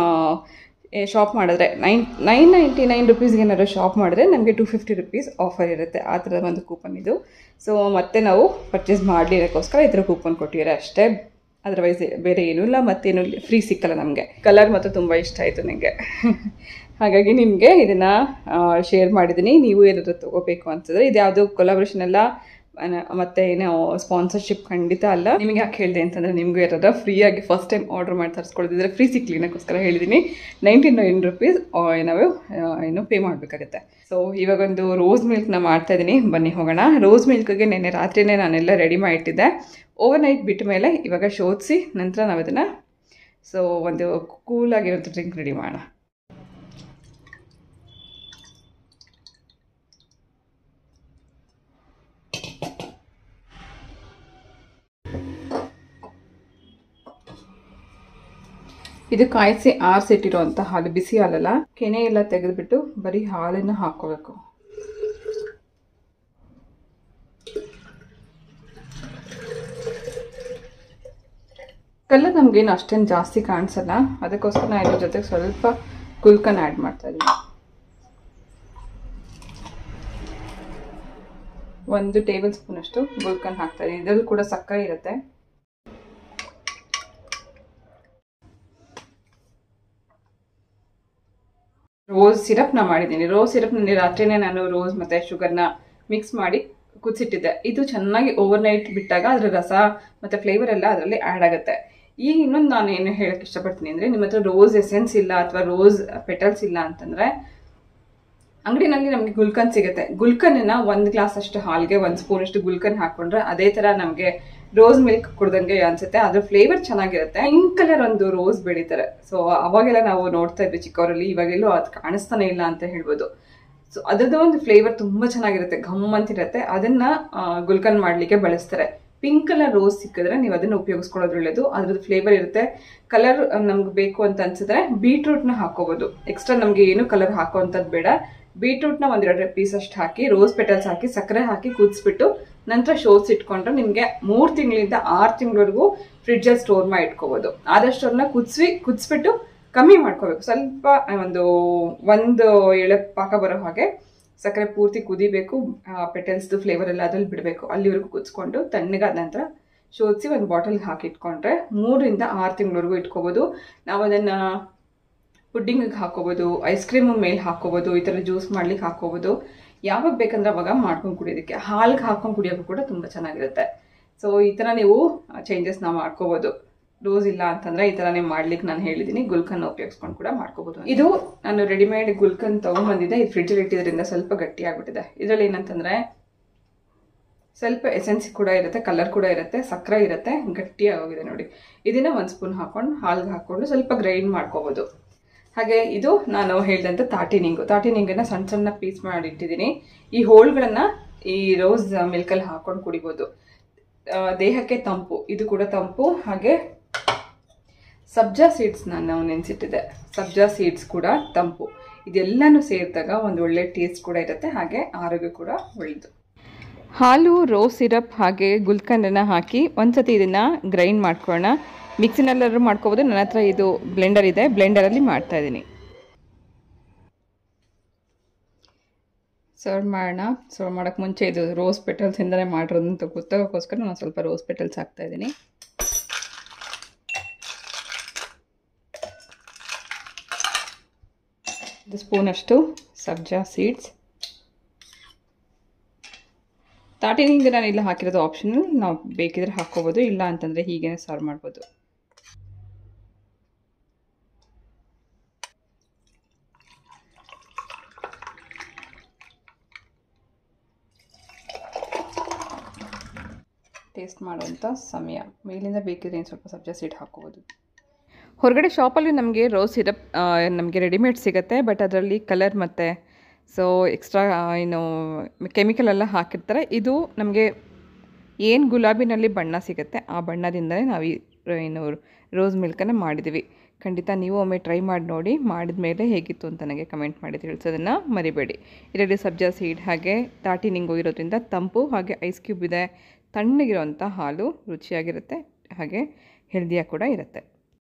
Speaker 1: ಶಾಪ್ ಮಾಡಿದ್ರೆ ನೈನ್ ನೈನ್ ನೈಂಟಿ ನೈನ್ ರುಪೀಸ್ಗೆ ಏನಾದ್ರು ಶಾಪ್ ಮಾಡಿದ್ರೆ ನಮಗೆ ಟು ಫಿಫ್ಟಿ ರುಪೀಸ್ ಆಫರ್ ಇರುತ್ತೆ ಆ ಥರದ ಒಂದು ಕೂಪನ್ ಇದು ಸೊ ಮತ್ತೆ ನಾವು ಪರ್ಚೇಸ್ ಮಾಡಲಿರೋಕ್ಕೋಸ್ಕರ ಈ ಥರ ಕೂಪನ್ ಕೊಟ್ಟಿದ್ದಾರೆ ಅಷ್ಟೇ ಅದರ್ವೈಸ್ ಬೇರೆ ಏನೂ ಇಲ್ಲ ಮತ್ತೇನು ಫ್ರೀ ಸಿಕ್ಕಲ್ಲ ನಮಗೆ ಕಲರ್ ಮಾತ್ರ ತುಂಬ ಇಷ್ಟ ಆಯಿತು ನನಗೆ ಹಾಗಾಗಿ ನಿಮಗೆ ಇದನ್ನು ಶೇರ್ ಮಾಡಿದ್ದೀನಿ ನೀವು ಏನಾದರೂ ತೊಗೋಬೇಕು ಅಂತಂದರೆ ಇದು ಯಾವುದೋ ಕೊಲಾಬ್ರೇಷನ್ ಎಲ್ಲ ಅನ- ಮತ್ತೆ ಏನೋ ಸ್ಪಾನ್ಸರ್ಶಿಪ್ ಖಂಡಿತ ಅಲ್ಲ ನಿಮಗೆ ಯಾಕೆ ಹೇಳಿದೆ ಅಂತಂದರೆ ನಿಮಗೂ ಯಾರಾದ್ರೂ ಫ್ರೀಯಾಗಿ ಫಸ್ಟ್ ಟೈಮ್ ಆರ್ಡರ್ ಮಾಡಿ ತರಿಸ್ಕೊಳ್ಳೋದಿದ್ರೆ ಫ್ರೀ ಸಿಕ್ಲಿ ಅನ್ನೋಕ್ಕೋಸ್ಕರ ಹೇಳಿದ್ದೀನಿ ನೈಂಟಿ ನೈನ್ ರುಪೀಸ್ ನಾವು ಆ, ಏನು ಪೇ ಮಾಡಬೇಕಾಗುತ್ತೆ ಸೊ ಇವಾಗೊಂದು ರೋಸ್ ಮಿಲ್ಕ್ನ ಮಾಡ್ತಾ ಇದ್ದೀನಿ ಬನ್ನಿ ಹೋಗೋಣ ರೋಸ್ ಮಿಲ್ಕ್ಗೆ ನೆನ್ನೆ ರಾತ್ರಿನೇ ನಾನೆಲ್ಲ ರೆಡಿ ಮಾಡಿಟ್ಟಿದ್ದೆ ಓವರ್ ನೈಟ್ ಬಿಟ್ಟ ಮೇಲೆ ಇವಾಗ ಶೋಧಿಸಿ ನಂತರ ನಾವು ಇದನ್ನು ಸೊ ಒಂದು ಕೂಲಾಗಿರೋಂಥ ಡ್ರಿಂಕ್ ರೆಡಿ ಮಾಡೋಣ ಇದು ಕಾಯಿಸಿ ಆರಿಸಿಟ್ಟಿರುವಂಥ ಹಾಲು ಬಿಸಿ ಹಾಲಲ್ಲ ಕೆನೆ ಎಲ್ಲ ತೆಗೆದುಬಿಟ್ಟು ಬರೀ ಹಾಲನ್ನು ಹಾಕ್ಕೋಬೇಕು ಕಲರ್ ನಮಗೇನು ಅಷ್ಟೇನು ಜಾಸ್ತಿ ಕಾಣಿಸಲ್ಲ ಅದಕ್ಕೋಸ್ಕರ ನಾನು ಇದ್ರ ಜೊತೆಗೆ ಸ್ವಲ್ಪ ಕುಲ್ಕನ್ ಆ್ಯಡ್ ಮಾಡ್ತಾ ಇದ್ದೀನಿ ಒಂದು ಟೇಬಲ್ ಸ್ಪೂನ್ ಅಷ್ಟು ಗುಲ್ಕನ್ ಹಾಕ್ತಾ ಇದ್ದೀನಿ ಇದರಲ್ಲೂ ಕೂಡ ಸಕ್ಕರೆ ಇರುತ್ತೆ ರೋಸ್ ಸಿರಪ್ನ ಮಾಡಿದ್ದೀನಿ ರೋಸ್ ಸಿರಪ್ನಲ್ಲಿ ರಾತ್ರಿನೇ ನಾನು ರೋಸ್ ಮತ್ತು ಶುಗರ್ನ ಮಿಕ್ಸ್ ಮಾಡಿ ಕುದಿಸಿಟ್ಟಿದ್ದೆ ಇದು ಚೆನ್ನಾಗಿ ಓವರ್ ನೈಟ್ ಬಿಟ್ಟಾಗ ಅದ್ರ ರಸ ಮತ್ತೆ ಫ್ಲೇವರ್ ಎಲ್ಲ ಅದರಲ್ಲಿ ಆ್ಯಡ್ ಆಗುತ್ತೆ ಈಗ ಇನ್ನೊಂದು ನಾನು ಏನು ಹೇಳಕ್ ಇಷ್ಟಪಡ್ತೀನಿ ಅಂದ್ರೆ ನಿಮ್ಮ ಹತ್ರ ರೋಸ್ ಎಸೆನ್ಸ್ ಇಲ್ಲ ಅಥವಾ ರೋಸ್ ಪೆಟಲ್ಸ್ ಇಲ್ಲ ಅಂತಂದ್ರೆ ಅಂಗಡಿನಲ್ಲಿ ನಮಗೆ ಗುಲ್ಕನ್ ಸಿಗುತ್ತೆ ಗುಲ್ಕನ್ನ ಒಂದು ಗ್ಲಾಸ್ ಅಷ್ಟು ಹಾಲ್ಗೆ ಒಂದು ಸ್ಪೂನ್ ಅಷ್ಟು ಗುಲ್ಕನ್ ಹಾಕೊಂಡ್ರೆ ಅದೇ ತರ ನಮಗೆ ರೋಸ್ ಮಿಲ್ಕ್ ಕುಡ್ದಂಗೆ ಅನ್ಸುತ್ತೆ ಅದ್ರ ಫ್ಲೇವರ್ ಚೆನ್ನಾಗಿರುತ್ತೆ ಪಿಂಕ್ ಕಲರ್ ಒಂದು ರೋಸ್ ಬೆಳೀತಾರೆ ಸೊ ಅವಾಗೆಲ್ಲ ನಾವು ನೋಡ್ತಾ ಇದ್ವಿ ಚಿಕ್ಕವರಲ್ಲಿ ಇವಾಗೆಲ್ಲೂ ಅದು ಕಾಣಿಸ್ತಾನೆ ಇಲ್ಲ ಅಂತ ಹೇಳ್ಬೋದು ಸೊ ಅದ್ರದ್ದು ಒಂದು ಫ್ಲೇವರ್ ತುಂಬಾ ಚೆನ್ನಾಗಿರುತ್ತೆ ಘಮ್ ಅಂತಿರುತ್ತೆ ಅದನ್ನ ಆ, ಗುಲ್ಕನ್ ಮಾಡ್ಲಿಕ್ಕೆ ಬಳಸ್ತಾರೆ ಪಿಂಕ್ ಕಲರ್ ರೋಸ್ ಸಿಕ್ಕಿದ್ರೆ ನೀವು ಅದನ್ನ ಉಪಯೋಗಿಸ್ಕೊಳ್ಳೋದು ಒಳ್ಳೇದು ಅದ್ರದ್ದು ಫ್ಲೇವರ್ ಇರುತ್ತೆ ಕಲರ್ ನಮ್ಗೆ ಬೇಕು ಅಂತ ಅನ್ಸಿದ್ರೆ ಬೀಟ್ರೂಟ್ನ ಹಾಕೋಬಹುದು ಎಕ್ಸ್ಟ್ರಾ ನಮ್ಗೆ ಏನು ಕಲರ್ ಹಾಕೋವಂಥದ್ದು ಬೇಡ ಬೀಟ್ರೂಟ್ನ ಒಂದೆರಡು ಪೀಸ್ ಅಷ್ಟು ಹಾಕಿ ರೋಸ್ ಪೆಟಲ್ಸ್ ಹಾಕಿ ಸಕ್ಕರೆ ಹಾಕಿ ಕುದಿಸ್ಬಿಟ್ಟು ನಂತರ ಶೋಸ್ ಇಟ್ಕೊಂಡ್ರೆ ನಿಮಗೆ ಮೂರು ತಿಂಗಳಿಂದ ಆರು ತಿಂಗಳವರೆಗೂ ಫ್ರಿಡ್ಜಲ್ಲಿ ಸ್ಟೋರ್ ಮಾಡಿ ಇಟ್ಕೋಬಹುದು ಆದಷ್ಟು ಅವ್ರನ್ನ ಕುದಿಸಿ ಕುದಿಸ್ಬಿಟ್ಟು ಕಮ್ಮಿ ಮಾಡ್ಕೋಬೇಕು ಸ್ವಲ್ಪ ಒಂದು ಒಂದು ಎಳೆ ಪಾಕ ಬರೋ ಹಾಗೆ ಸಕ್ಕರೆ ಪೂರ್ತಿ ಕುದಿಬೇಕು ಪೆಟಲ್ಸ್ದು ಫ್ಲೇವರ್ ಎಲ್ಲ ಅದ್ರಲ್ಲಿ ಬಿಡಬೇಕು ಅಲ್ಲಿವರೆಗೂ ಕುದಿಸ್ಕೊಂಡು ತಣ್ಣಗಾದ ನಂತರ ಶೋಧಿಸಿ ಒಂದು ಬಾಟಲ್ಗೆ ಹಾಕಿ ಇಟ್ಕೊಂಡ್ರೆ ಮೂರರಿಂದ ಆರು ತಿಂಗಳವರೆಗೂ ಇಟ್ಕೋಬೋದು ನಾವು ಅದನ್ನು ಪುಡ್ಡಿಂಗಿಗೆ ಹಾಕೋಬೋದು ಐಸ್ ಕ್ರೀಮ್ ಮೇಲೆ ಹಾಕೋಬೋದು ಈ ಥರ ಜ್ಯೂಸ್ ಮಾಡ್ಲಿಕ್ಕೆ ಹಾಕೋಬೋದು ಯಾವಾಗ ಬೇಕಂದ್ರೆ ಅವಾಗ ಮಾಡ್ಕೊಂಡು ಕುಡಿಯೋದಕ್ಕೆ ಹಾಲ್ಗೆ ಹಾಕೊಂಡು ಕುಡಿಯೋಕ್ಕೂ ಕೂಡ ತುಂಬ ಚೆನ್ನಾಗಿರುತ್ತೆ ಸೊ ಈ ಥರ ನೀವು ಚೇಂಜಸ್ ನಾವು ಮಾಡ್ಕೋಬೋದು ರೋಸ್ ಇಲ್ಲ ಅಂತಂದ್ರೆ ಈ ಥರನೇ ಮಾಡ್ಲಿಕ್ಕೆ ನಾನು ಹೇಳಿದ್ದೀನಿ ಗುಲ್ಕನ್ ಉಪಯೋಗಿಸ್ಕೊಂಡು ಕೂಡ ಮಾಡ್ಕೋಬೋದು ಇದು ನಾನು ರೆಡಿಮೇಡ್ ಗುಲ್ಕನ್ ತೊಗೊಂಬಂದಿದ್ದೆ ಇದು ಫ್ರಿಡ್ಜಲ್ಲಿ ಇಟ್ಟಿದ್ರಿಂದ ಸ್ವಲ್ಪ ಗಟ್ಟಿ ಆಗ್ಬಿಟ್ಟಿದೆ ಇದರಲ್ಲಿ ಏನಂತಂದ್ರೆ ಸ್ವಲ್ಪ ಎಸೆನ್ಸ್ ಕೂಡ ಇರುತ್ತೆ ಕಲರ್ ಕೂಡ ಇರುತ್ತೆ ಸಕ್ಕರೆ ಇರುತ್ತೆ ಗಟ್ಟಿಯಾಗೋಗಿದೆ ನೋಡಿ ಇದನ್ನ ಒಂದು ಸ್ಪೂನ್ ಹಾಕೊಂಡು ಹಾಲ್ಗೆ ಹಾಕೊಂಡು ಸ್ವಲ್ಪ ಗ್ರೈಂಡ್ ಮಾಡ್ಕೋಬೋದು ಹಾಗೆ ಇದು ನಾನು ಹೇಳಿದಂಥ ತಾಟಿ ನಿಂಗು ತಾಟಿ ನಿಂಗನ್ನ ಸಣ್ಣ ಸಣ್ಣ ಪೀಸ್ ಮಾಡಿ ಇಟ್ಟಿದ್ದೀನಿ ಈ ಹೋಳ್ಗಳನ್ನ ಈ ರೋಸ್ ಮಿಲ್ಕಲ್ಲಿ ಹಾಕೊಂಡು ಕುಡಿಬೋದು ಆ, ದೇಹಕ್ಕೆ ತಂಪು ಇದು ಕೂಡ ತಂಪು ಹಾಗೆ ಸಬ್ಜಾ ಸೀಡ್ಸ್ ನಾನು ನೆನೆಸಿಟ್ಟಿದ್ದೆ ಸಬ್ಜಾ ಸೀಡ್ಸ್ ಕೂಡ ತಂಪು ಇದೆಲ್ಲನೂ ಸೇರಿದಾಗ ಒಂದು ಒಳ್ಳೆ ಟೇಸ್ಟ್ ಕೂಡ ಇರುತ್ತೆ ಹಾಗೆ ಆರೋಗ್ಯ ಕೂಡ ಒಳ್ಳೆಯದು
Speaker 3: ಹಾಲು ರೋಸ್ ಸಿರಪ್ ಹಾಗೆ ಗುಲ್ಕಂಡನ್ನು ಹಾಕಿ ಒಂದ್ಸತಿ ಇದನ್ನು ಗ್ರೈಂಡ್ ಮಾಡ್ಕೊಳ್ಳೋಣ ಮಿಕ್ಸಿನಲ್ಲಾದ್ರೂ ಮಾಡ್ಕೋಬೋದು ನನ್ನ ಹತ್ರ ಇದು ಬ್ಲೆಂಡರ್ ಇದೆ ಬ್ಲೆಂಡರಲ್ಲಿ ಮಾಡ್ತಾ ಇದ್ದೀನಿ
Speaker 1: ಸರ್ವ್ ಮಾಡೋಣ ಸರ್ವ್ ಮಾಡೋಕ್ಕೆ ಮುಂಚೆ ಇದು ರೋಸ್ ಪೆಟಲ್ಸಿಂದಲೇ ಮಾಡಿರೋದು ಅಂತ ಗೊತ್ತಾಗೋಕ್ಕೋಸ್ಕರ ನಾನು ಸ್ವಲ್ಪ ರೋಸ್ ಪೆಟಲ್ಸ್ ಹಾಕ್ತಾ ಇದ್ದೀನಿ ಒಂದು ಸ್ಪೂನಷ್ಟು ಸಬ್ಜಾ ಸೀಡ್ಸ್ ತಾಟಿನಿಂದ ನಾನು ಇಲ್ಲ ಹಾಕಿರೋದು ಆಪ್ಷನಲ್ ನಾವು ಬೇಕಿದ್ರೆ ಹಾಕ್ಕೋಬೋದು ಇಲ್ಲ ಅಂತಂದರೆ ಹೀಗೇನೆ ಸರ್ವ್ ಮಾಡ್ಬೋದು ಟೇಸ್ಟ್ ಮಾಡುವಂಥ ಸಮಯ ಮೇಲಿಂದ ಬೇಕಿದ್ರೆ ಇನ್ನು ಸ್ವಲ್ಪ ಸಬ್ಜಾ ಸೀಡ್ ಹಾಕ್ಕೋಬೋದು
Speaker 3: ಹೊರಗಡೆ ಶಾಪಲ್ಲಿ ನಮಗೆ ರೋಸ್ ಸಿರಪ್ ನಮಗೆ ರೆಡಿಮೇಡ್ ಸಿಗುತ್ತೆ ಬಟ್ ಅದರಲ್ಲಿ ಕಲರ್ ಮತ್ತು ಸೊ ಎಕ್ಸ್ಟ್ರಾ ಏನು ಕೆಮಿಕಲ್ ಎಲ್ಲ ಹಾಕಿರ್ತಾರೆ ಇದು ನಮಗೆ ಏನು ಗುಲಾಬಿನಲ್ಲಿ ಬಣ್ಣ ಸಿಗುತ್ತೆ ಆ ಬಣ್ಣದಿಂದಲೇ ನಾವು ಈ ಏನು ರೋಸ್ ಮಿಲ್ಕನ್ನು ಮಾಡಿದ್ದೀವಿ ಖಂಡಿತ ನೀವು ಒಮ್ಮೆ ಟ್ರೈ ಮಾಡಿ ನೋಡಿ ಮಾಡಿದ ಮೇಲೆ ಹೇಗಿತ್ತು ಅಂತ ನನಗೆ ಕಮೆಂಟ್ ಮಾಡಿ ತಿಳಿಸೋದನ್ನು ಮರಿಬೇಡಿ ಇದರಲ್ಲಿ ಸಬ್ಜಾ ಸೀಡ್ ಹಾಗೆ ತಾಟಿ ನಿಂಗು ಇರೋದ್ರಿಂದ ತಂಪು ಹಾಗೆ ಐಸ್ ಕ್ಯೂಬ್ ಇದೆ ತಣ್ಣಗಿರೋಂಥ ಹಾಲು ರುಚಿಯಾಗಿರುತ್ತೆ ಹಾಗೆ ಹೆಲ್ದಿಯಾಗಿ ಕೂಡ ಇರುತ್ತೆ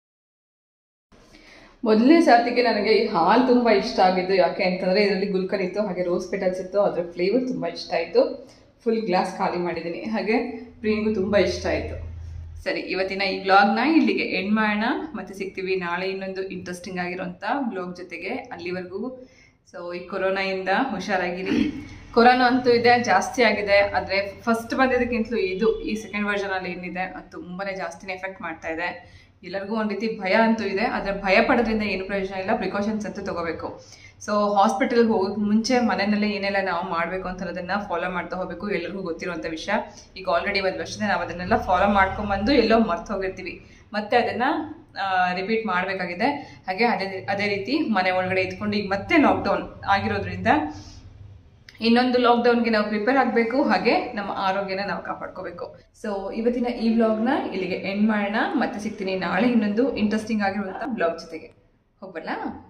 Speaker 1: ಮೊದಲನೇ ಸಾತಿಗೆ ನನಗೆ ಈ ಹಾಲು ತುಂಬ ಇಷ್ಟ ಆಗಿದ್ದು ಯಾಕೆ ಅಂತಂದರೆ ಇದರಲ್ಲಿ ಗುಲ್ಕನ್ ಇತ್ತು ಹಾಗೆ ರೋಸ್ ಪೆಟಲ್ಸ್ ಇತ್ತು ಅದರ ಫ್ಲೇವರ್ ತುಂಬ ಇಷ್ಟ ಆಯಿತು ಫುಲ್ ಗ್ಲಾಸ್ ಖಾಲಿ ಮಾಡಿದ್ದೀನಿ ಹಾಗೆ ಪ್ರಿಯಂಗೂ ತುಂಬ ಇಷ್ಟ ಆಯಿತು ಸರಿ ಇವತ್ತಿನ ಈ ವ್ಲಾಗ್ನ ಇಲ್ಲಿಗೆ ಎಂಡ್ ಮಾಡೋಣ ಮತ್ತೆ ಸಿಗ್ತೀವಿ ನಾಳೆ ಇನ್ನೊಂದು ಇಂಟ್ರೆಸ್ಟಿಂಗ್ ಆಗಿರೋಂಥ ಬ್ಲಾಗ್ ಜೊತೆಗೆ ಅಲ್ಲಿವರೆಗೂ ಸೊ ಈ ಕೊರೋನಾಯಿಂದ ಹುಷಾರಾಗಿರಿ ಕೊರೋನಾ ಅಂತೂ ಇದೆ ಜಾಸ್ತಿ ಆಗಿದೆ ಆದರೆ ಫಸ್ಟ್ ಬಂದಿದ್ದಕ್ಕಿಂತಲೂ ಇದು ಈ ಸೆಕೆಂಡ್ ವರ್ಷನಲ್ಲಿ ಏನಿದೆ ಅದು ತುಂಬಾ ಜಾಸ್ತಿನೇ ಎಫೆಕ್ಟ್ ಮಾಡ್ತಾ ಇದೆ ಎಲ್ಲರಿಗೂ ಒಂದು ರೀತಿ ಭಯ ಅಂತೂ ಇದೆ ಆದರೆ ಭಯ ಪಡೋದ್ರಿಂದ ಏನು ಪ್ರಯೋಜನ ಇಲ್ಲ ಪ್ರಿಕಾಷನ್ಸ್ ಅಂತೂ ತಗೋಬೇಕು ಸೊ ಹಾಸ್ಪಿಟಲ್ಗೆ ಹೋಗೋಕೆ ಮುಂಚೆ ಮನೆಯಲ್ಲೇ ಏನೆಲ್ಲ ನಾವು ಮಾಡಬೇಕು ಅಂತ ಅನ್ನೋದನ್ನ ಫಾಲೋ ಮಾಡ್ತಾ ಹೋಗಬೇಕು ಎಲ್ಲರಿಗೂ ಗೊತ್ತಿರುವಂಥ ವಿಷಯ ಈಗ ಆಲ್ರೆಡಿ ಒಂದು ವರ್ಷದಿಂದ ನಾವು ಅದನ್ನೆಲ್ಲ ಫಾಲೋ ಮಾಡ್ಕೊಂಬಂದು ಎಲ್ಲೋ ಮರ್ತು ಹೋಗಿರ್ತೀವಿ ಮತ್ತೆ ಅದನ್ನ ರಿಪೀಟ್ ಮಾಡಬೇಕಾಗಿದೆ ಹಾಗೆ ಅದೇ ಅದೇ ರೀತಿ ಮನೆ ಒಳಗಡೆ ಇದ್ಕೊಂಡು ಈಗ ಮತ್ತೆ ಲಾಕ್ಡೌನ್ ಆಗಿರೋದ್ರಿಂದ ಇನ್ನೊಂದು ಲಾಕ್ಡೌನ್ಗೆ ನಾವು ಪ್ರಿಪೇರ್ ಆಗಬೇಕು ಹಾಗೆ ನಮ್ಮ ಆರೋಗ್ಯನ ನಾವು ಕಾಪಾಡ್ಕೋಬೇಕು ಸೊ ಇವತ್ತಿನ ಈ ವ್ಲಾಗ್ನ ಇಲ್ಲಿಗೆ ಎಂಡ್ ಮಾಡೋಣ ಮತ್ತೆ ಸಿಗ್ತೀನಿ ನಾಳೆ ಇನ್ನೊಂದು ಇಂಟ್ರೆಸ್ಟಿಂಗ್ ಆಗಿರುವಂಥ ಬ್ಲಾಗ್ ಜೊತೆಗೆ ಹೋಗ್ಬಲ್ಲ